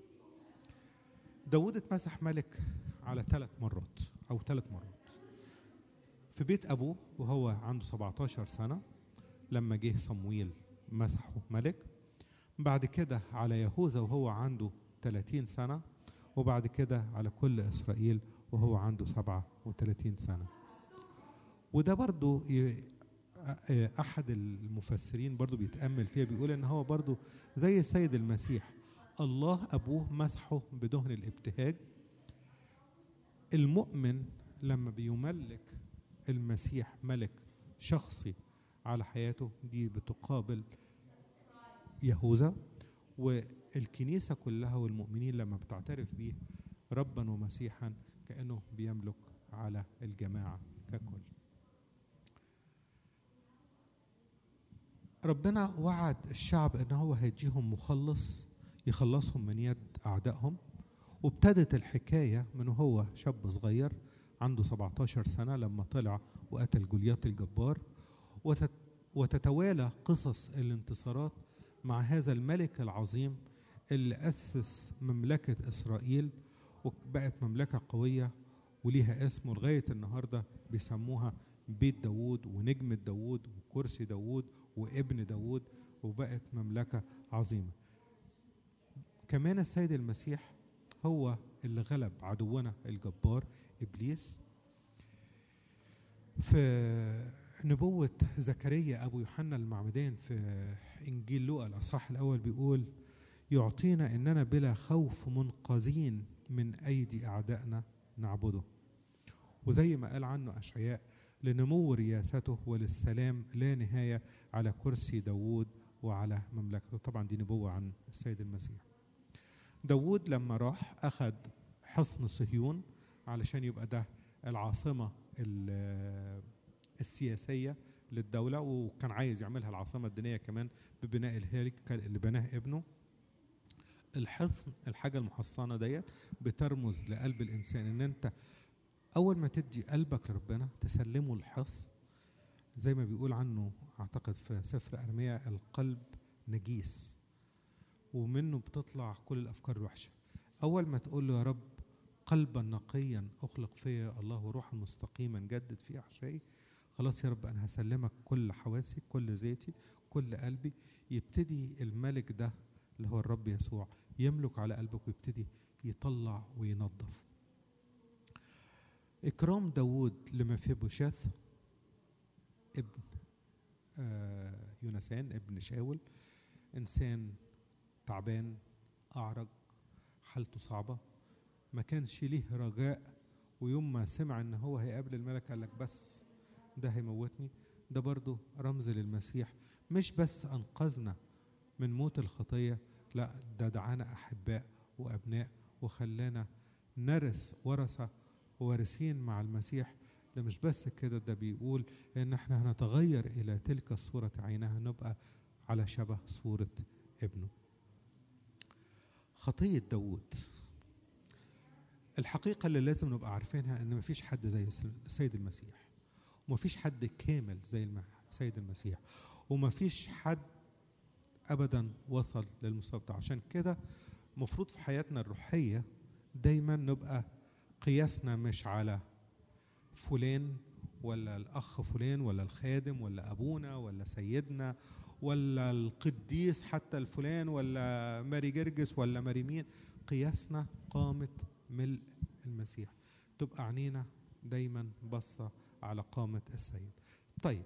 داود اتمسح ملك على ثلاث مرات او ثلاث مرات في بيت ابوه وهو عنده 17 سنه لما جه صمويل مسحه ملك بعد كده على يهوذا وهو عنده 30 سنه وبعد كده على كل إسرائيل وهو عنده 37 سنة وده برضو ي- آه، أحد المفسرين برضو بيتأمل فيها بيقول إن هو برضو زي السيد المسيح الله أبوه مسحه بدهن الابتهاج المؤمن لما بيملك المسيح ملك شخصي على حياته دي بتقابل يهوذا والكنيسة كلها والمؤمنين لما بتعترف بيه ربا ومسيحا كأنه بيملك على الجماعة ككل ربنا وعد الشعب ان هو هيديهم مخلص يخلصهم من يد اعدائهم وابتدت الحكايه من هو شاب صغير عنده 17 سنه لما طلع وقتل جولياط الجبار وتت وتتوالى قصص الانتصارات مع هذا الملك العظيم اللي اسس مملكه اسرائيل وبقت مملكه قويه وليها اسم ولغايه النهارده بيسموها بيت داوود ونجمة داوود وكرسي داوود وابن داوود وبقت مملكة عظيمة كمان السيد المسيح هو اللي غلب عدونا الجبار إبليس في نبوة زكريا أبو يوحنا المعمدان في إنجيل لوقا الأصحاح الأول بيقول يعطينا إننا بلا خوف منقذين من أيدي أعدائنا نعبده وزي ما قال عنه أشعياء لنمو رياسته وللسلام لا نهاية على كرسي داوود وعلى مملكته طبعا دي نبوة عن السيد المسيح داوود لما راح أخذ حصن صهيون علشان يبقى ده العاصمة ال- السياسية للدولة وكان عايز يعملها العاصمة الدينية كمان ببناء الهيكل اللي بناه ابنه الحصن الحاجة المحصنة ديت بترمز لقلب الإنسان إن أنت أول ما تدي قلبك لربنا تسلمه الحصن زي ما بيقول عنه أعتقد في سفر أرميا القلب نجيس ومنه بتطلع كل الأفكار الوحشة أول ما تقول له يا رب قلبا نقيا أخلق فيا الله روحا مستقيما جدد في أحشائي خلاص يا رب أنا هسلمك كل حواسي كل زيتي كل قلبي يبتدي الملك ده اللي هو الرب يسوع يملك على قلبك ويبتدي يطلع وينظف إكرام داوود لمفيبوشاث ابن آه، يونسان ابن شاول إنسان تعبان أعرج حالته صعبة ما كانش ليه رجاء ويوم ما سمع ان هو هيقابل الملك قال لك بس ده هيموتني ده برضو رمز للمسيح مش بس انقذنا من موت الخطيه لا ده دعانا احباء وابناء وخلانا نرث ورثه ووارثين مع المسيح ده مش بس كده ده بيقول ان احنا هنتغير الى تلك الصوره عينها نبقى على شبه صوره ابنه خطيه داوود الحقيقة اللي لازم نبقى عارفينها إن مفيش حد زي السيد المسيح ومفيش حد كامل زي الم- السيد المسيح ومفيش حد أبدا وصل للمستوى بتاعه عشان كده مفروض في حياتنا الروحية دايما نبقى قياسنا مش على فلان ولا الأخ فلان ولا الخادم ولا أبونا ولا سيدنا ولا القديس حتى الفلان ولا ماري جرجس ولا ماري مين قياسنا قامة ملء المسيح تبقى عينينا دايما بصة على قامة السيد طيب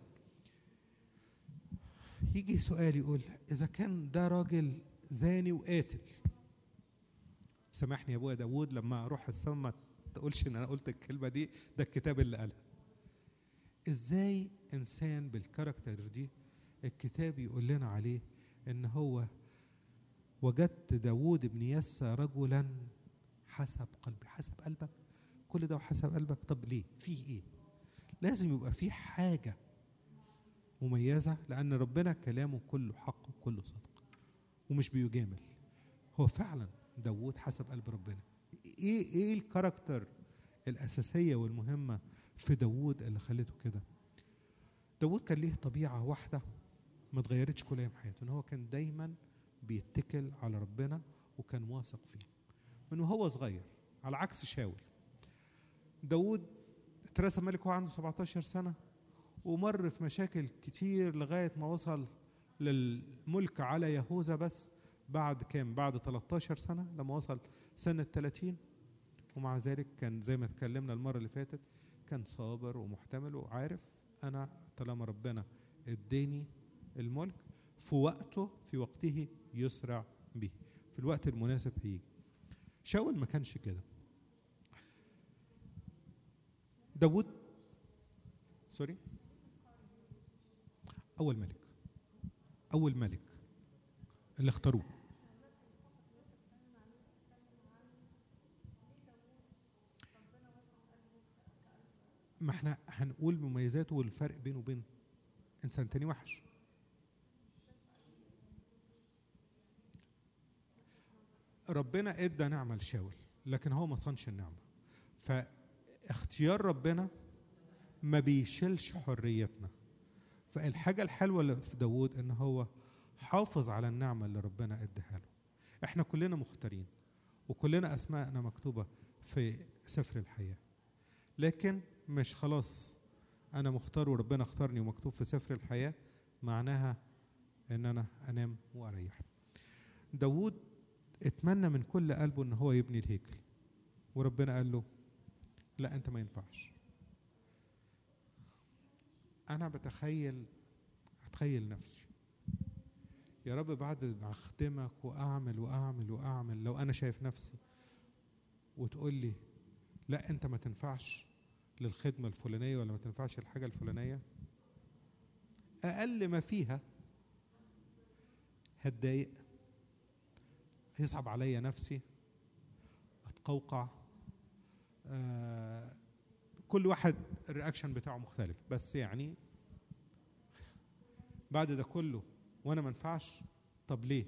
يجي سؤال يقول إذا كان ده راجل زاني وقاتل سامحني يا ابويا داوود لما اروح السما ما تقولش ان انا قلت الكلمه دي ده الكتاب اللي قالها ازاي انسان بالكاركتر دي الكتاب يقول لنا عليه ان هو وجدت داوود ابن يسى رجلا حسب قلبي حسب قلبك كل ده وحسب قلبك طب ليه فيه ايه لازم يبقى فيه حاجه مميزه لان ربنا كلامه كله حق وكله صدق ومش بيجامل هو فعلا داوود حسب قلب ربنا ايه ايه الكاركتر الاساسيه والمهمه في داوود اللي خلته كده داوود كان ليه طبيعه واحده ما اتغيرتش كل ايام حياته ان هو كان دايما بيتكل على ربنا وكان واثق فيه من وهو صغير على عكس شاول داوود اترسم ملك وهو عنده 17 سنه ومر في مشاكل كتير لغايه ما وصل للملك على يهوذا بس بعد كام بعد 13 سنة لما وصل سن ال 30 ومع ذلك كان زي ما اتكلمنا المرة اللي فاتت كان صابر ومحتمل وعارف أنا طالما ربنا اداني الملك في وقته في وقته يسرع به في الوقت المناسب هيجي شاول ما كانش كده داود سوري أول ملك أول ملك اللي اختاروه ما احنا هنقول مميزاته والفرق بينه وبين انسان تاني وحش ربنا ادى نعمه لشاول لكن هو ما صانش النعمه فاختيار ربنا ما بيشيلش حريتنا فالحاجه الحلوه اللي في داوود ان هو حافظ على النعمه اللي ربنا اداها له احنا كلنا مختارين وكلنا اسماءنا مكتوبه في سفر الحياه لكن مش خلاص انا مختار وربنا اختارني ومكتوب في سفر الحياه معناها ان انا انام واريح داوود اتمنى من كل قلبه ان هو يبني الهيكل وربنا قال له لا انت ما ينفعش انا بتخيل اتخيل نفسي يا رب بعد ما اخدمك واعمل واعمل واعمل لو انا شايف نفسي وتقول لي لا انت ما تنفعش للخدمه الفلانيه ولا ما تنفعش الحاجه الفلانيه اقل ما فيها هتضايق هيصعب عليا نفسي اتقوقع آه كل واحد الرياكشن بتاعه مختلف بس يعني بعد ده كله وانا ما ينفعش طب ليه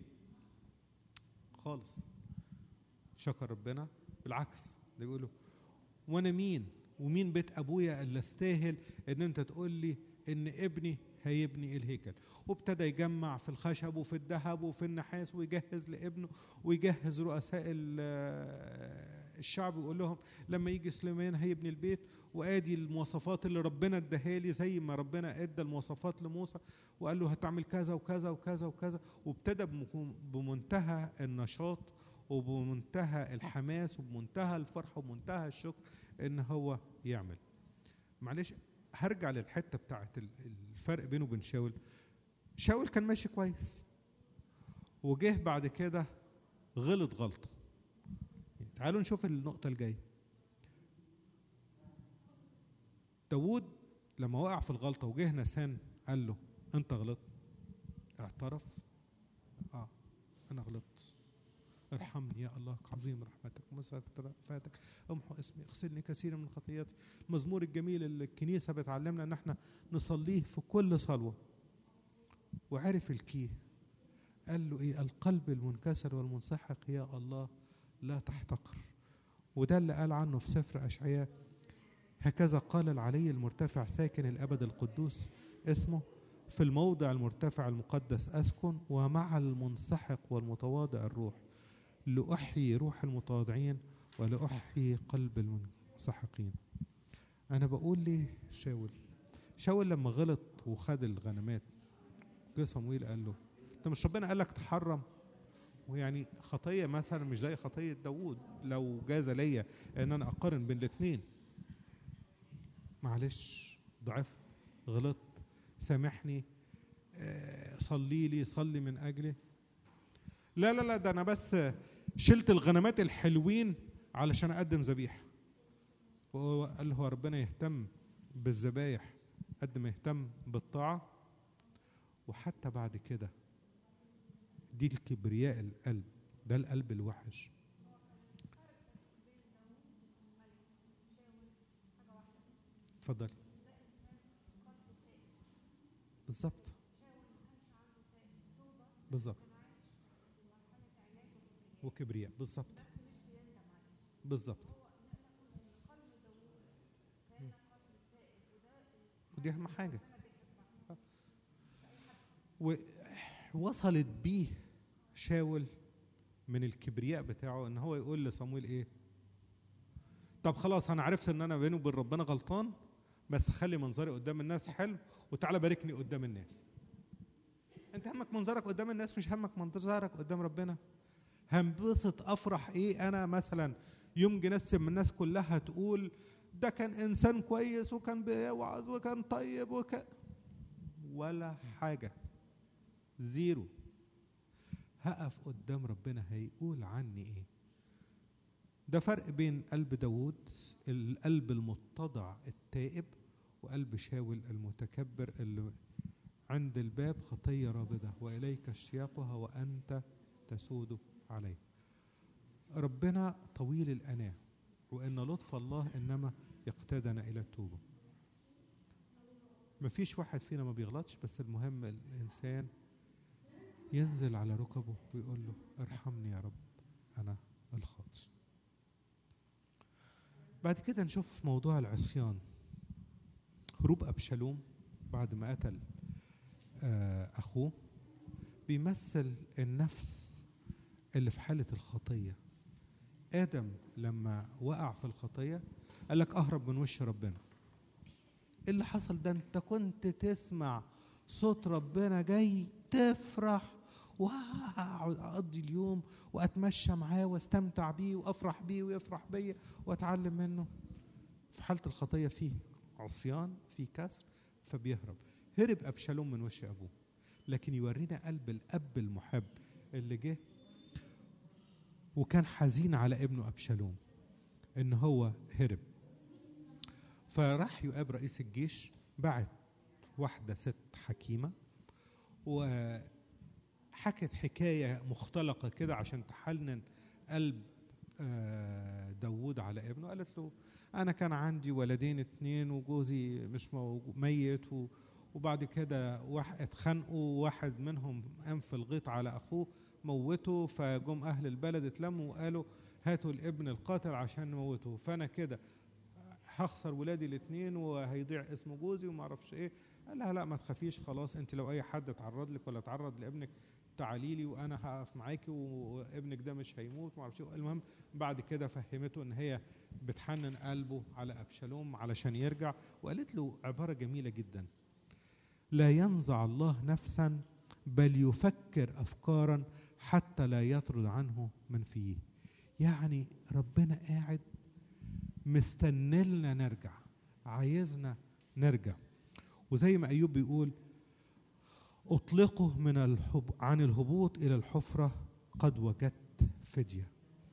خالص شكر ربنا بالعكس ده بيقولوا وانا مين ومين بيت ابويا اللي استاهل ان انت تقول لي ان ابني هيبني الهيكل وابتدى يجمع في الخشب وفي الذهب وفي النحاس ويجهز لابنه ويجهز رؤساء الشعب ويقول لهم لما يجي سليمان هيبني البيت وادي المواصفات اللي ربنا اداها لي زي ما ربنا ادى المواصفات لموسى وقال له هتعمل كذا وكذا وكذا وكذا وابتدى بمنتهى النشاط وبمنتهى الحماس وبمنتهى الفرحه وبمنتهى الشكر ان هو يعمل معلش هرجع للحته بتاعت الفرق بينه وبين شاول شاول كان ماشي كويس وجه بعد كده غلط غلطه تعالوا نشوف النقطه الجايه داوود لما وقع في الغلطه وجه نسان قال له انت غلطت اعترف اه انا غلطت ارحمني يا الله عظيم رحمتك ومسافاتك امحو اسمي اغسلني كثيرا من خطياتي المزمور الجميل اللي الكنيسه بتعلمنا ان احنا نصليه في كل صلوه وعرف الكيه قال له ايه القلب المنكسر والمنسحق يا الله لا تحتقر وده اللي قال عنه في سفر اشعياء هكذا قال العلي المرتفع ساكن الابد القدوس اسمه في الموضع المرتفع المقدس اسكن ومع المنسحق والمتواضع الروح لأحيي روح المتواضعين ولأحيي قلب المنسحقين أنا بقول ليه شاول شاول لما غلط وخد الغنمات جه صمويل قال له أنت مش ربنا قال لك تحرم ويعني خطية مثلا مش زي خطية داوود لو جاز ليا إن أنا أقارن بين الاتنين معلش ضعفت غلطت سامحني صلي لي صلي من أجلي لا لا لا ده أنا بس شلت الغنمات الحلوين علشان اقدم ذبيحه وهو قال هو ربنا يهتم بالذبايح قد ما يهتم بالطاعه وحتى بعد كده دي الكبرياء القلب ده القلب الوحش اتفضلي بالظبط بالظبط وكبرياء بالظبط بالظبط ودي اهم حاجه ووصلت بيه شاول من الكبرياء بتاعه ان هو يقول لصمويل ايه طب خلاص انا عرفت ان انا بيني وبين ربنا غلطان بس خلي منظري قدام الناس حلو وتعالى باركني قدام الناس انت همك منظرك قدام الناس مش همك منظرك قدام ربنا هنبسط افرح ايه انا مثلا يوم جنسم من الناس كلها تقول ده كان انسان كويس وكان بيوعظ وكان طيب وكان ولا حاجه زيرو هقف قدام ربنا هيقول عني ايه ده فرق بين قلب داوود القلب المتضع التائب وقلب شاول المتكبر اللي عند الباب خطية رابضة وإليك اشتياقها وأنت تسود عليه ربنا طويل الأناة وإن لطف الله إنما يقتادنا إلى التوبة مفيش واحد فينا ما بيغلطش بس المهم الإنسان ينزل على ركبه ويقول له ارحمني يا رب أنا الخاطئ بعد كده نشوف موضوع العصيان هروب أبشالوم بعد ما قتل آه، أخوه بيمثل النفس اللي في حالة الخطية آدم لما وقع في الخطية قال لك أهرب من وش ربنا إيه اللي حصل ده أنت كنت تسمع صوت ربنا جاي تفرح وأقعد أقضي اليوم وأتمشى معاه واستمتع بيه وأفرح بيه ويفرح بيا وأتعلم منه في حالة الخطية فيه عصيان فيه كسر فبيهرب هرب أبشالوم من وش أبوه لكن يورينا قلب الأب المحب اللي جه وكان حزين على ابنه أبشالوم إن هو هرب فراح يؤاب رئيس الجيش بعت واحدة ست حكيمة وحكت حكاية مختلقة كده عشان تحنن قلب آه، داوود على ابنه قالت له أنا كان عندي ولدين اتنين وجوزي مش موجو- ميت و وبعد كده واحد اتخانقوا واحد منهم قام في الغيط على اخوه موته فجم اهل البلد اتلموا وقالوا هاتوا الابن القاتل عشان نموته فانا كده هخسر ولادي الاثنين وهيضيع اسم جوزي وما اعرفش ايه قال لها لا ما تخافيش خلاص انت لو اي حد اتعرض لك ولا اتعرض لابنك تعالي لي وانا هقف معاكي وابنك ده مش هيموت ما اعرفش إيه. المهم بعد كده فهمته ان هي بتحنن قلبه على ابشالوم علشان يرجع وقالت له عباره جميله جدا لا ينزع الله نفسا بل يفكر افكارا حتى لا يطرد عنه من فيه يعني ربنا قاعد مستنلنا نرجع عايزنا نرجع وزي ما ايوب بيقول اطلقه من الحب عن الهبوط الى الحفره قد وجدت فديه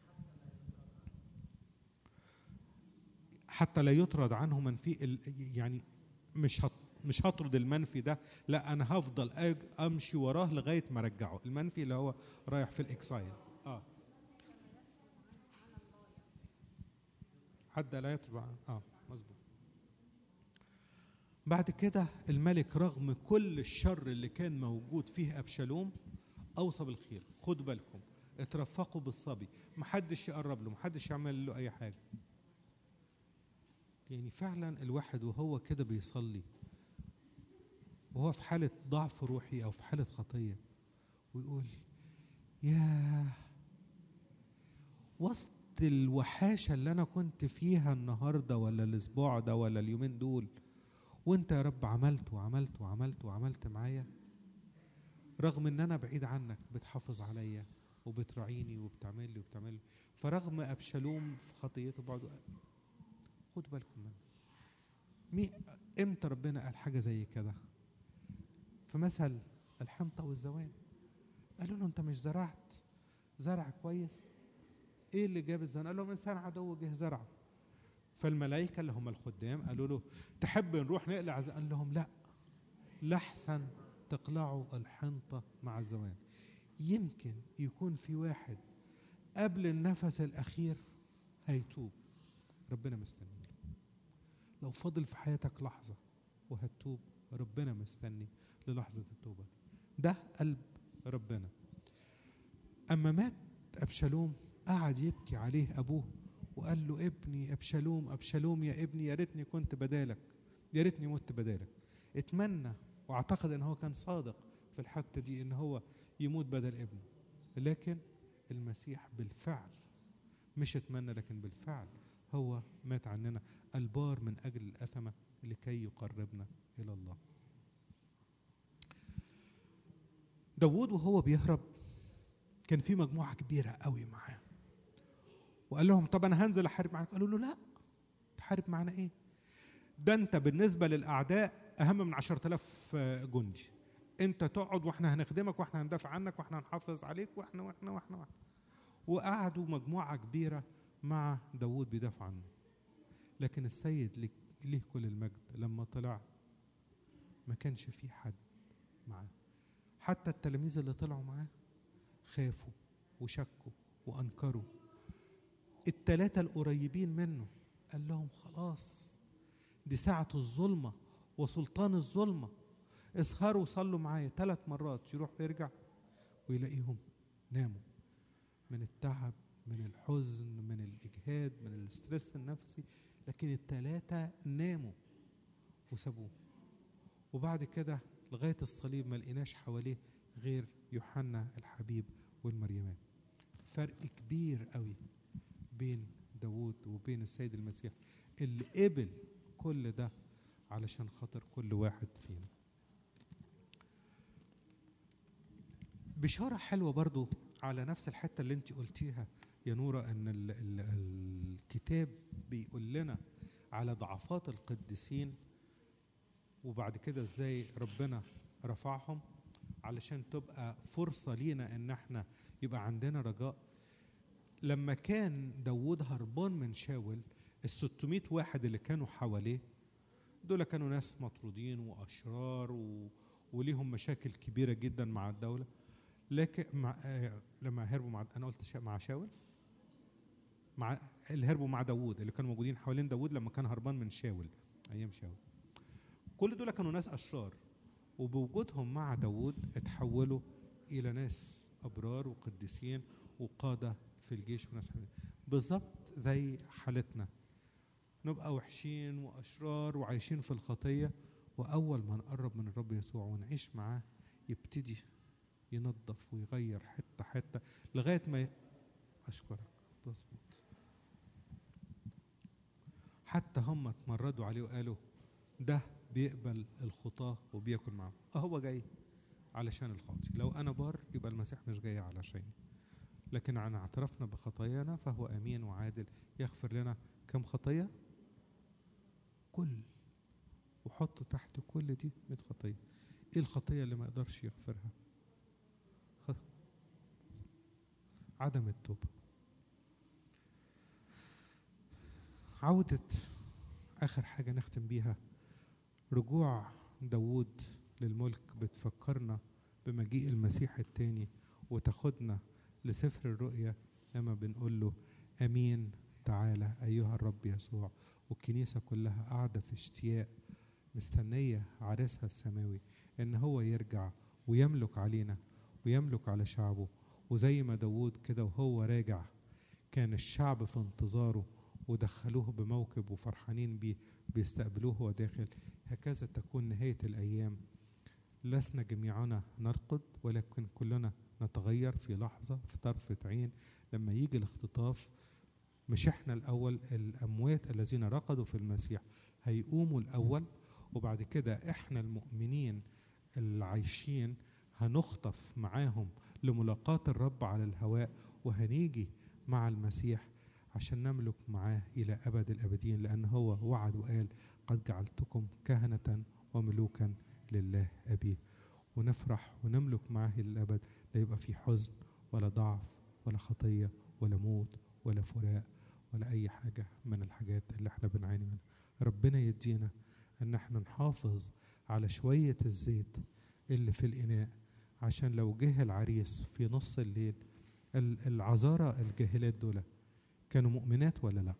حتى لا يطرد عنه من فيه ال- يعني مش هت مش هطرد المنفي ده لا انا هفضل أج- امشي وراه لغايه ما ارجعه المنفي اللي هو رايح في الاكسايل اه حتى لا يطرد عنه. اه مظبوط بعد كده الملك رغم كل الشر اللي كان موجود فيه ابشالوم اوصى بالخير خدوا بالكم اترفقوا بالصبي محدش يقرب له محدش يعمل له اي حاجه يعني فعلا الواحد وهو كده بيصلي وهو في حالة ضعف روحي أو في حالة خطية ويقول يا وسط الوحاشة اللي أنا كنت فيها النهاردة ولا الأسبوع ده ولا اليومين دول وأنت يا رب عملت وعملت وعملت وعملت معايا رغم إن أنا بعيد عنك بتحافظ عليا وبتراعيني وبتعمل لي وبتعمل لي فرغم أبشالوم في خطيته بعده خدوا بالكم منه مي امتى ربنا قال حاجه زي كده في مثل الحنطه والزوان قالوا له انت مش زرعت زرع كويس ايه اللي جاب الزوان قال لهم انسان عدو جه زرعه فالملائكه اللي هم الخدام قالوا له تحب نروح نقلع ز- قال لهم لا لحسن تقلعوا الحنطه مع الزوان يمكن يكون في واحد قبل النفس الاخير هيتوب ربنا مستني لو فاضل في حياتك لحظة وهتتوب ربنا مستني للحظة التوبة دي ده قلب ربنا أما مات أبشالوم قعد يبكي عليه أبوه وقال له ابني أبشالوم أبشالوم يا ابني يا ريتني كنت بدالك يا ريتني مت بدالك اتمنى واعتقد ان هو كان صادق في الحتة دي ان هو يموت بدل ابنه لكن المسيح بالفعل مش اتمنى لكن بالفعل هو مات عننا البار من أجل الأثمة لكي يقربنا إلى الله داوود وهو بيهرب كان في مجموعة كبيرة قوي معاه وقال لهم طب أنا هنزل أحارب معاك قالوا له لا تحارب معانا إيه ده أنت بالنسبة للأعداء أهم من عشرة آلاف جندي أنت تقعد وإحنا هنخدمك وإحنا هندافع عنك وإحنا هنحافظ عليك وإحنا وإحنا وإحنا, وإحنا. وقعدوا مجموعة كبيرة مع داوود بيدافع عنه لكن السيد ليه- ليه كل المجد لما طلع ما كانش في حد معاه حتى التلاميذ اللي طلعوا معاه خافوا وشكوا وانكروا التلاتة القريبين منه قال لهم خلاص دي ساعة الظلمة وسلطان الظلمة اسهروا وصلوا معايا ثلاث مرات يروح ويرجع ويلاقيهم ناموا من التعب من الحزن من الإجهاد من الاسترس النفسي لكن التلاتة ناموا وسابوه وبعد كده لغاية الصليب ما لقيناش حواليه غير يوحنا الحبيب والمريمات فرق كبير قوي بين داوود وبين السيد المسيح اللي قبل كل ده علشان خاطر كل واحد فينا بشارة حلوة برضو على نفس الحتة اللي انت قلتيها يا نورة ان ال ال الكتاب بيقول لنا على ضعفات القديسين وبعد كده ازاي ربنا رفعهم علشان تبقى فرصة لينا ان احنا يبقى عندنا رجاء لما كان داوود هربان من شاول ال 600 واحد اللي كانوا حواليه دول كانوا ناس مطرودين واشرار و... وليهم مشاكل كبيره جدا مع الدوله لكن مع... آه لما هربوا مع انا قلت شا... مع شاول مع اللي هربوا مع داوود اللي كانوا موجودين حوالين داوود لما كان هربان من شاول ايام شاول كل دول كانوا ناس اشرار وبوجودهم مع داوود اتحولوا الى ناس ابرار وقديسين وقاده في الجيش وناس حلوين بالظبط زي حالتنا نبقى وحشين واشرار وعايشين في الخطيه واول ما نقرب من الرب يسوع ونعيش معاه يبتدي ينظف ويغير حته حته لغايه ما ي... اشكرك مظبوط حتى هم اتمردوا عليه وقالوا ده بيقبل الخطاه وبياكل معاهم اهو جاي علشان الخاطي لو انا بار يبقى المسيح مش جاي علشان لكن عن اعترفنا بخطايانا فهو امين وعادل يغفر لنا كم خطيه كل وحط تحت كل دي 100 خطيه ايه الخطيه اللي ما يقدرش يغفرها خ... عدم التوبه عودة آخر حاجة نختم بيها رجوع داوود للملك بتفكرنا بمجيء المسيح التاني وتاخدنا لسفر الرؤيا لما بنقول له امين تعالى ايها الرب يسوع والكنيسه كلها قاعده في اشتياق مستنيه عريسها السماوي ان هو يرجع ويملك علينا ويملك على شعبه وزي ما داوود كده وهو راجع كان الشعب في انتظاره ودخلوه بموكب وفرحانين بيه بيستقبلوه وهو داخل هكذا تكون نهايه الايام لسنا جميعنا نرقد ولكن كلنا نتغير في لحظة في طرفة عين لما يجي الاختطاف مش احنا الأول الأموات الذين رقدوا في المسيح هيقوموا الأول وبعد كده احنا المؤمنين العايشين هنخطف معاهم لملاقاة الرب على الهواء وهنيجي مع المسيح عشان نملك معاه إلى أبد الأبدين لأن هو وعد وقال قد جعلتكم كهنة وملوكا لله أبيه ونفرح ونملك معاه إلى الأبد لا يبقى في حزن ولا ضعف ولا خطية ولا موت ولا فراق ولا أي حاجة من الحاجات اللي احنا بنعاني منها ربنا يدينا أن احنا نحافظ على شوية الزيت اللي في الإناء عشان لو جه العريس في نص الليل العذارى الجاهلات دول كانوا مؤمنات ولا لا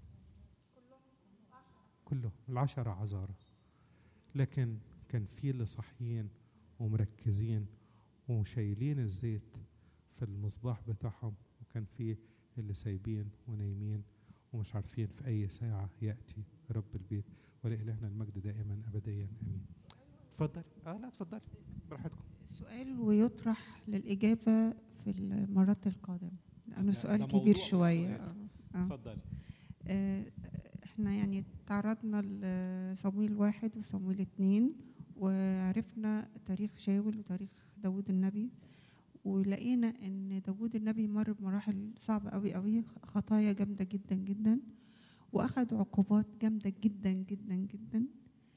كلهم العشرة عذارى لكن كان في اللي صاحيين ومركزين وشايلين الزيت في المصباح بتاعهم وكان في اللي سايبين ونايمين ومش عارفين في أي ساعة يأتي رب البيت ولإلهنا المجد دائما أبديا آمين اتفضل اه لا اتفضلي براحتكم سؤال ويطرح للإجابة في المرات القادمة لأنه ده- سؤال ده كبير موضوع مش شوية سؤال. آه. آه. اتفضلي آه، احنا يعني تعرضنا لصمويل واحد وصمويل اتنين وعرفنا تاريخ شاول وتاريخ داود النبي ولقينا ان داود النبي مر بمراحل صعبة قوي قوي خطايا جامدة جدا جدا واخد عقوبات جامدة جدا جدا جدا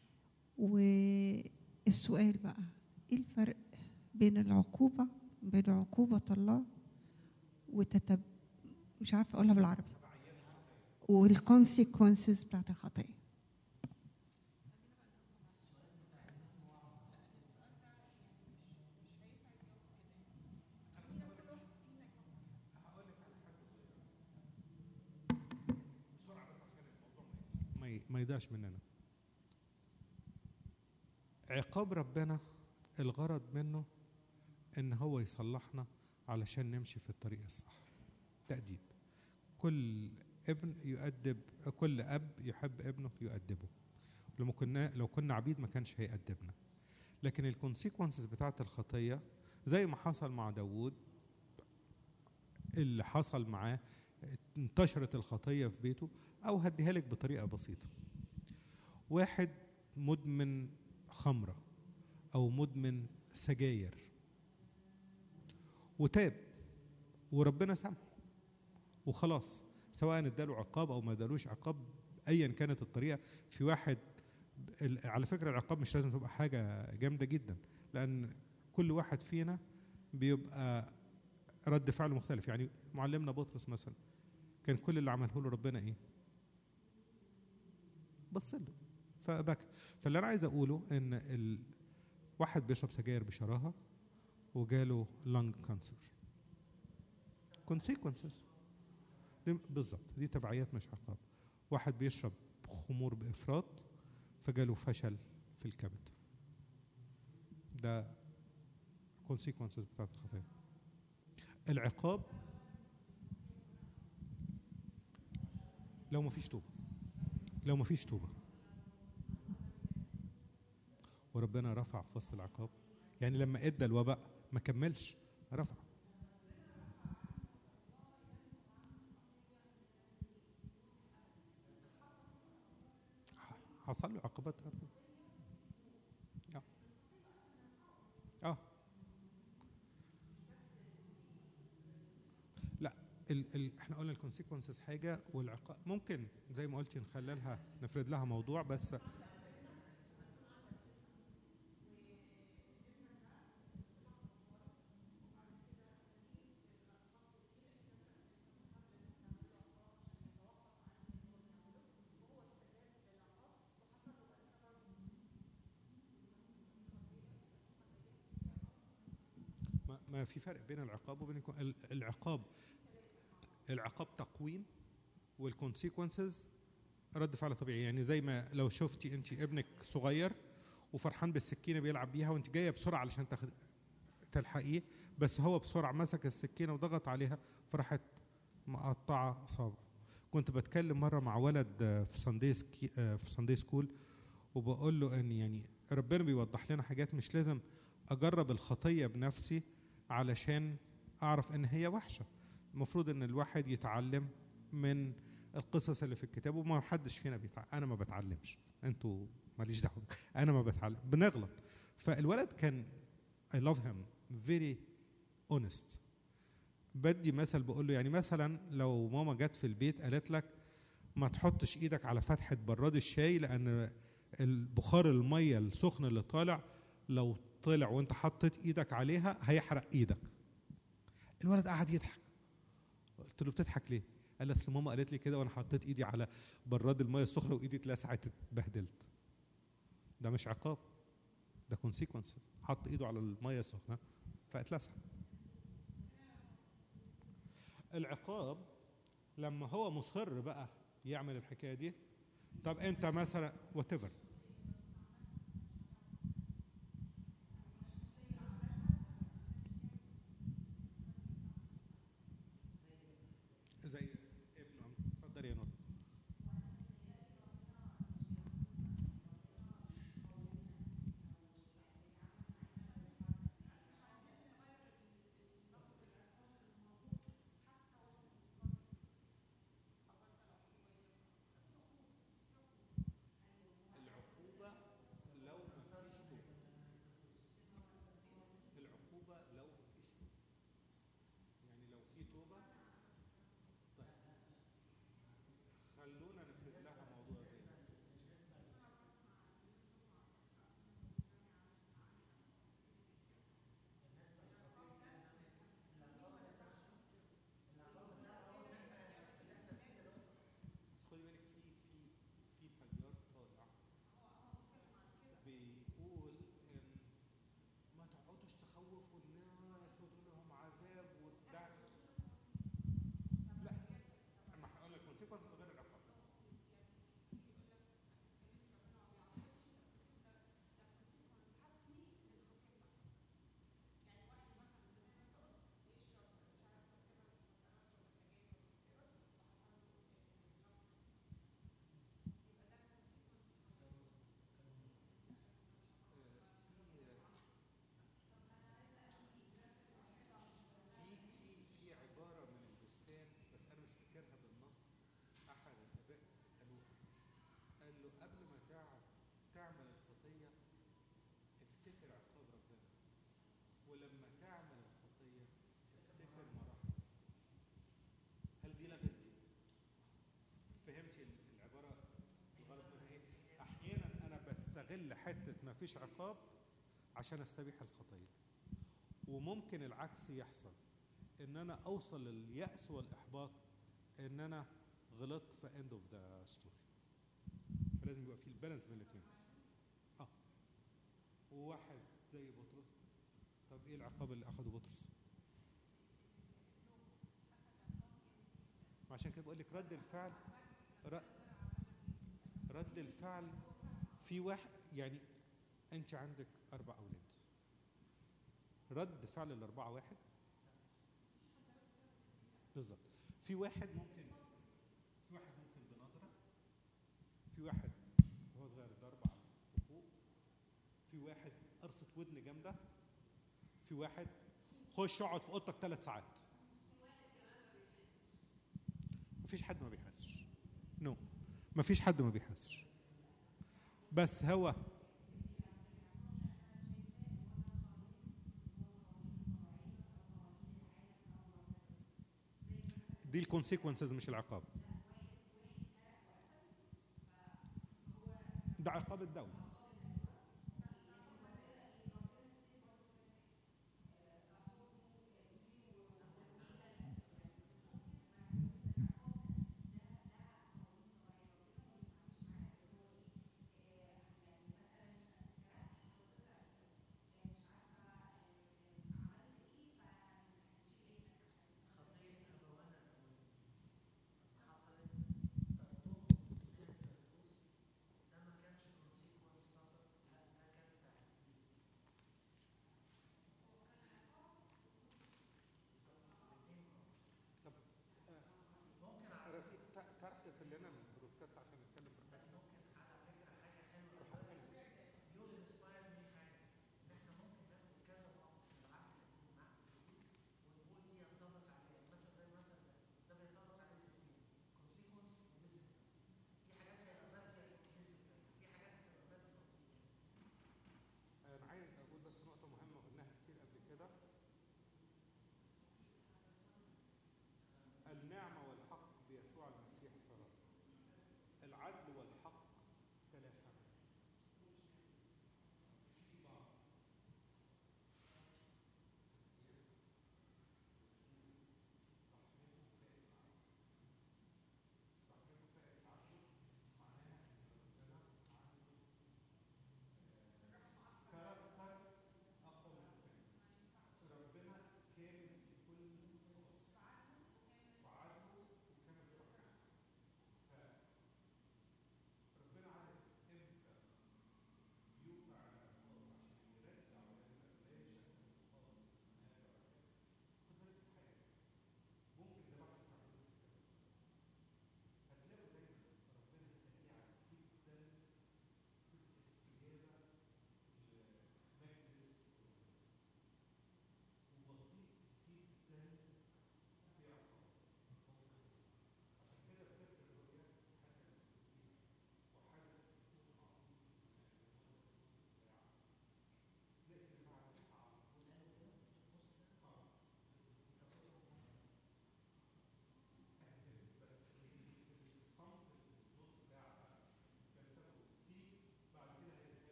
والسؤال بقى ايه الفرق بين العقوبة بين عقوبة الله وتتب مش عارفة اقولها بالعربي والكونسيكونسز بتاعت الخطية ما ي- ما يضيعش مننا عقاب ربنا الغرض منه ان هو يصلحنا علشان نمشي في الطريق الصح تأديب كل ابن يؤدب كل اب يحب ابنه يؤدبه لما كنا لو كنا عبيد ما كانش هيأدبنا لكن الكونسيكونسز بتاعت الخطيه زي ما حصل مع داوود اللي حصل معاه انتشرت الخطيه في بيته او هديها لك بطريقه بسيطه واحد مدمن خمره او مدمن سجاير وتاب وربنا سامحه وخلاص سواء اداله عقاب او ما ادالوش عقاب ايا كانت الطريقه في واحد ال- على فكره العقاب مش لازم تبقى حاجه جامده جدا لان كل واحد فينا بيبقى رد فعله مختلف يعني معلمنا بطرس مثلا كان كل اللي عمله له ربنا ايه بص له فبكى فاللي انا عايز اقوله ان ال... واحد بيشرب سجاير بشراهه وجاله لانج كانسر كونسيكونسز بالظبط دي تبعيات مش عقاب واحد بيشرب خمور بافراط فجاله فشل في الكبد ده كونسيكونسز بتاعت الخطيه العقاب لو ما فيش توبه لو ما فيش توبه وربنا رفع في وسط العقاب يعني لما ادى الوباء ما كملش رفع ح- حصل له عقوبات أرض. اه اه لا ال ال احنا قلنا الكونسيكونسز حاجه والعقاب ممكن زي ما قلتي نخللها نفرد لها موضوع بس ما, ما في فرق بين العقاب وبين الكو- ال- العقاب العقاب تقويم والكونسيكونسز رد فعل طبيعي يعني زي ما لو شفتي انت ابنك صغير وفرحان بالسكينه بيلعب بيها وانت جايه بسرعه علشان تاخد تلحقيه بس هو بسرعه مسك السكينه وضغط عليها فراحت مقطعه اصابع كنت بتكلم مره مع ولد آه، في ساندي سكي آه، في ساندي سكول وبقول له ان يعني ربنا بيوضح لنا حاجات مش لازم اجرب الخطيه بنفسي علشان اعرف ان هي وحشه المفروض ان الواحد يتعلم من القصص اللي في الكتاب وما حدش فينا بيتعلم انا ما بتعلمش انتوا ماليش دعوه انا ما بتعلم بنغلط فالولد كان I love him very honest بدي مثل بقول له يعني مثلا لو ماما جت في البيت قالت لك ما تحطش ايدك على فتحه براد الشاي لان البخار الميه السخن اللي طالع لو طلع وانت حطيت ايدك عليها هيحرق ايدك الولد قعد يضحك قلت له بتضحك ليه قال لي اصل ماما قالت لي كده وانا حطيت ايدي على براد الميه السخنه وايدي اتلسعت اتبهدلت ده مش عقاب ده كونسيكونس حط ايده على الميه السخنه فاتلسع العقاب لما هو مصر بقى يعمل الحكايه دي طب انت مثلا وات ايفر زي ابنه اتفضل يا نور قبل ما تع- تعمل الخطيه افتكر عقاب ربنا ولما تعمل الخطيه افتكر مراحل هل دي لغتي فهمتي ال- العباره الغلط منها ايه احيانا انا بستغل حته ما فيش عقاب عشان استبيح الخطيه وممكن العكس يحصل ان انا اوصل لليأس والاحباط ان انا غلطت في end of the story فلازم يبقى في البالانس بين الاثنين اه وواحد زي بطرس طب ايه العقاب اللي اخده بطرس عشان كده بقول لك رد الفعل ر- رد الفعل في واحد يعني انت عندك اربع اولاد رد فعل الاربعه واحد بالظبط في واحد ممكن في واحد ممكن بنظره في واحد وهو صغير ضرب على الحقوق في واحد قرصة ودن جامدة في واحد خش اقعد في اوضتك ثلاث ساعات مفيش حد ما بيحسش نو no. مفيش حد ما بيحسش بس هو دي الكونسيكونسز مش العقاب ده عقاب الدولة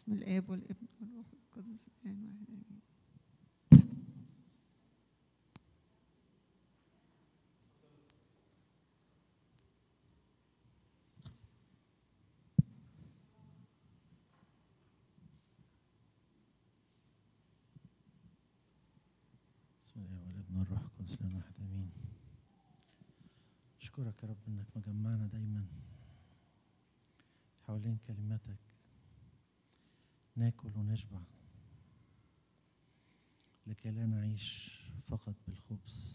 بسم الآب والابن والروح القدس الآن واحد آمين بسم الله والابن والروح القدس لنا واحد امين اشكرك يا رب انك مجمعنا دايما حوالين كلماتك ناكل ونشبع لكي لا نعيش فقط بالخبز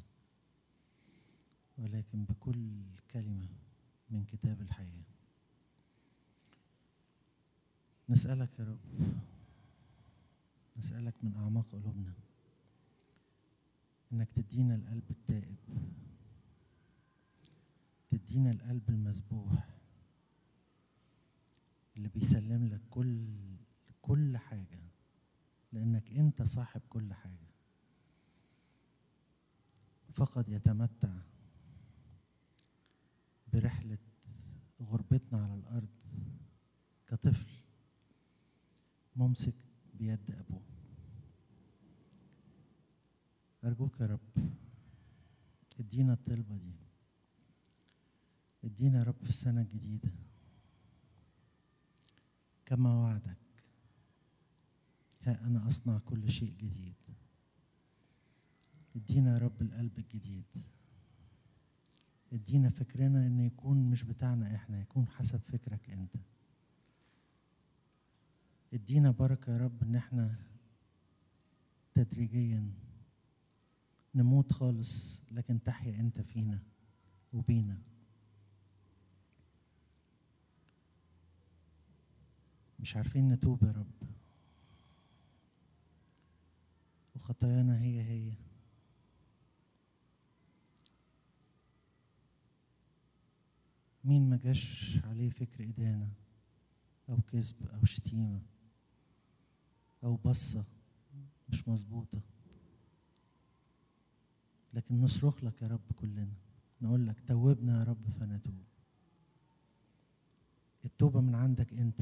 ولكن بكل كلمة من كتاب الحياة نسألك يا رب نسألك من أعماق قلوبنا انك تدينا القلب التائب تدينا القلب المذبوح اللي بيسلم لك كل كل حاجة لأنك أنت صاحب كل حاجة فقد يتمتع برحلة غربتنا على الأرض كطفل ممسك بيد أبوه أرجوك يا رب ادينا الطلبة دي ادينا يا رب في السنة الجديدة كما وعدك ها أنا أصنع كل شيء جديد ادينا يا رب القلب الجديد ادينا فكرنا ان يكون مش بتاعنا احنا يكون حسب فكرك انت ادينا بركة يا رب ان احنا تدريجيا نموت خالص لكن تحيا انت فينا وبينا مش عارفين نتوب يا رب وخطايانا هي هي مين ما جاش عليه فكر إدانة أو كذب أو شتيمة أو بصة مش مظبوطة لكن نصرخ لك يا رب كلنا نقول لك توبنا يا رب فنتوب التوبة من عندك أنت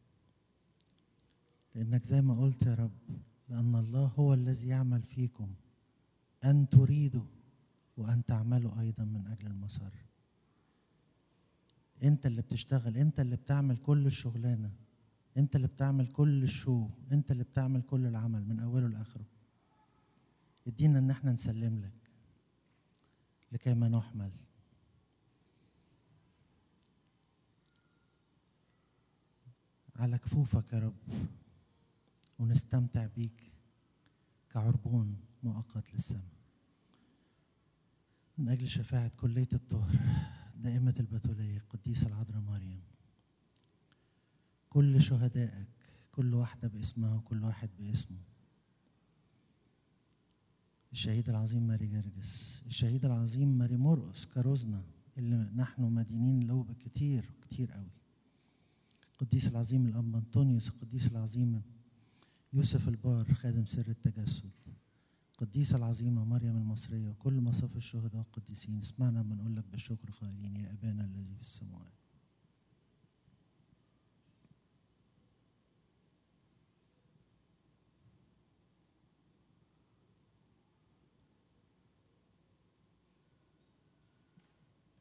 لأنك زي ما قلت يا رب لأن الله هو الذي يعمل فيكم أن تريدوا وأن تعملوا أيضا من أجل المسار أنت اللي بتشتغل أنت اللي بتعمل كل الشغلانة أنت اللي بتعمل كل الشو أنت اللي بتعمل كل العمل من أوله لآخره ادينا إن احنا نسلم لك لكي ما نحمل على كفوفك يا رب ونستمتع بيك كعربون مؤقت للسماء من أجل شفاعة كلية الطهر دائمة البتولية القديسة العذراء مريم كل شهدائك كل واحدة باسمها وكل واحد باسمه الشهيد العظيم ماري جرجس الشهيد العظيم ماري مرقس كاروزنا اللي نحن مدينين له بكتير كتير قوي القديس العظيم الأب أنطونيوس القديس العظيم يوسف البار خادم سر التجسد القديسة العظيمة مريم المصرية وكل مصاف الشهداء والقديسين اسمعنا بنقول لك بالشكر قائلين يا أبانا الذي في السماوات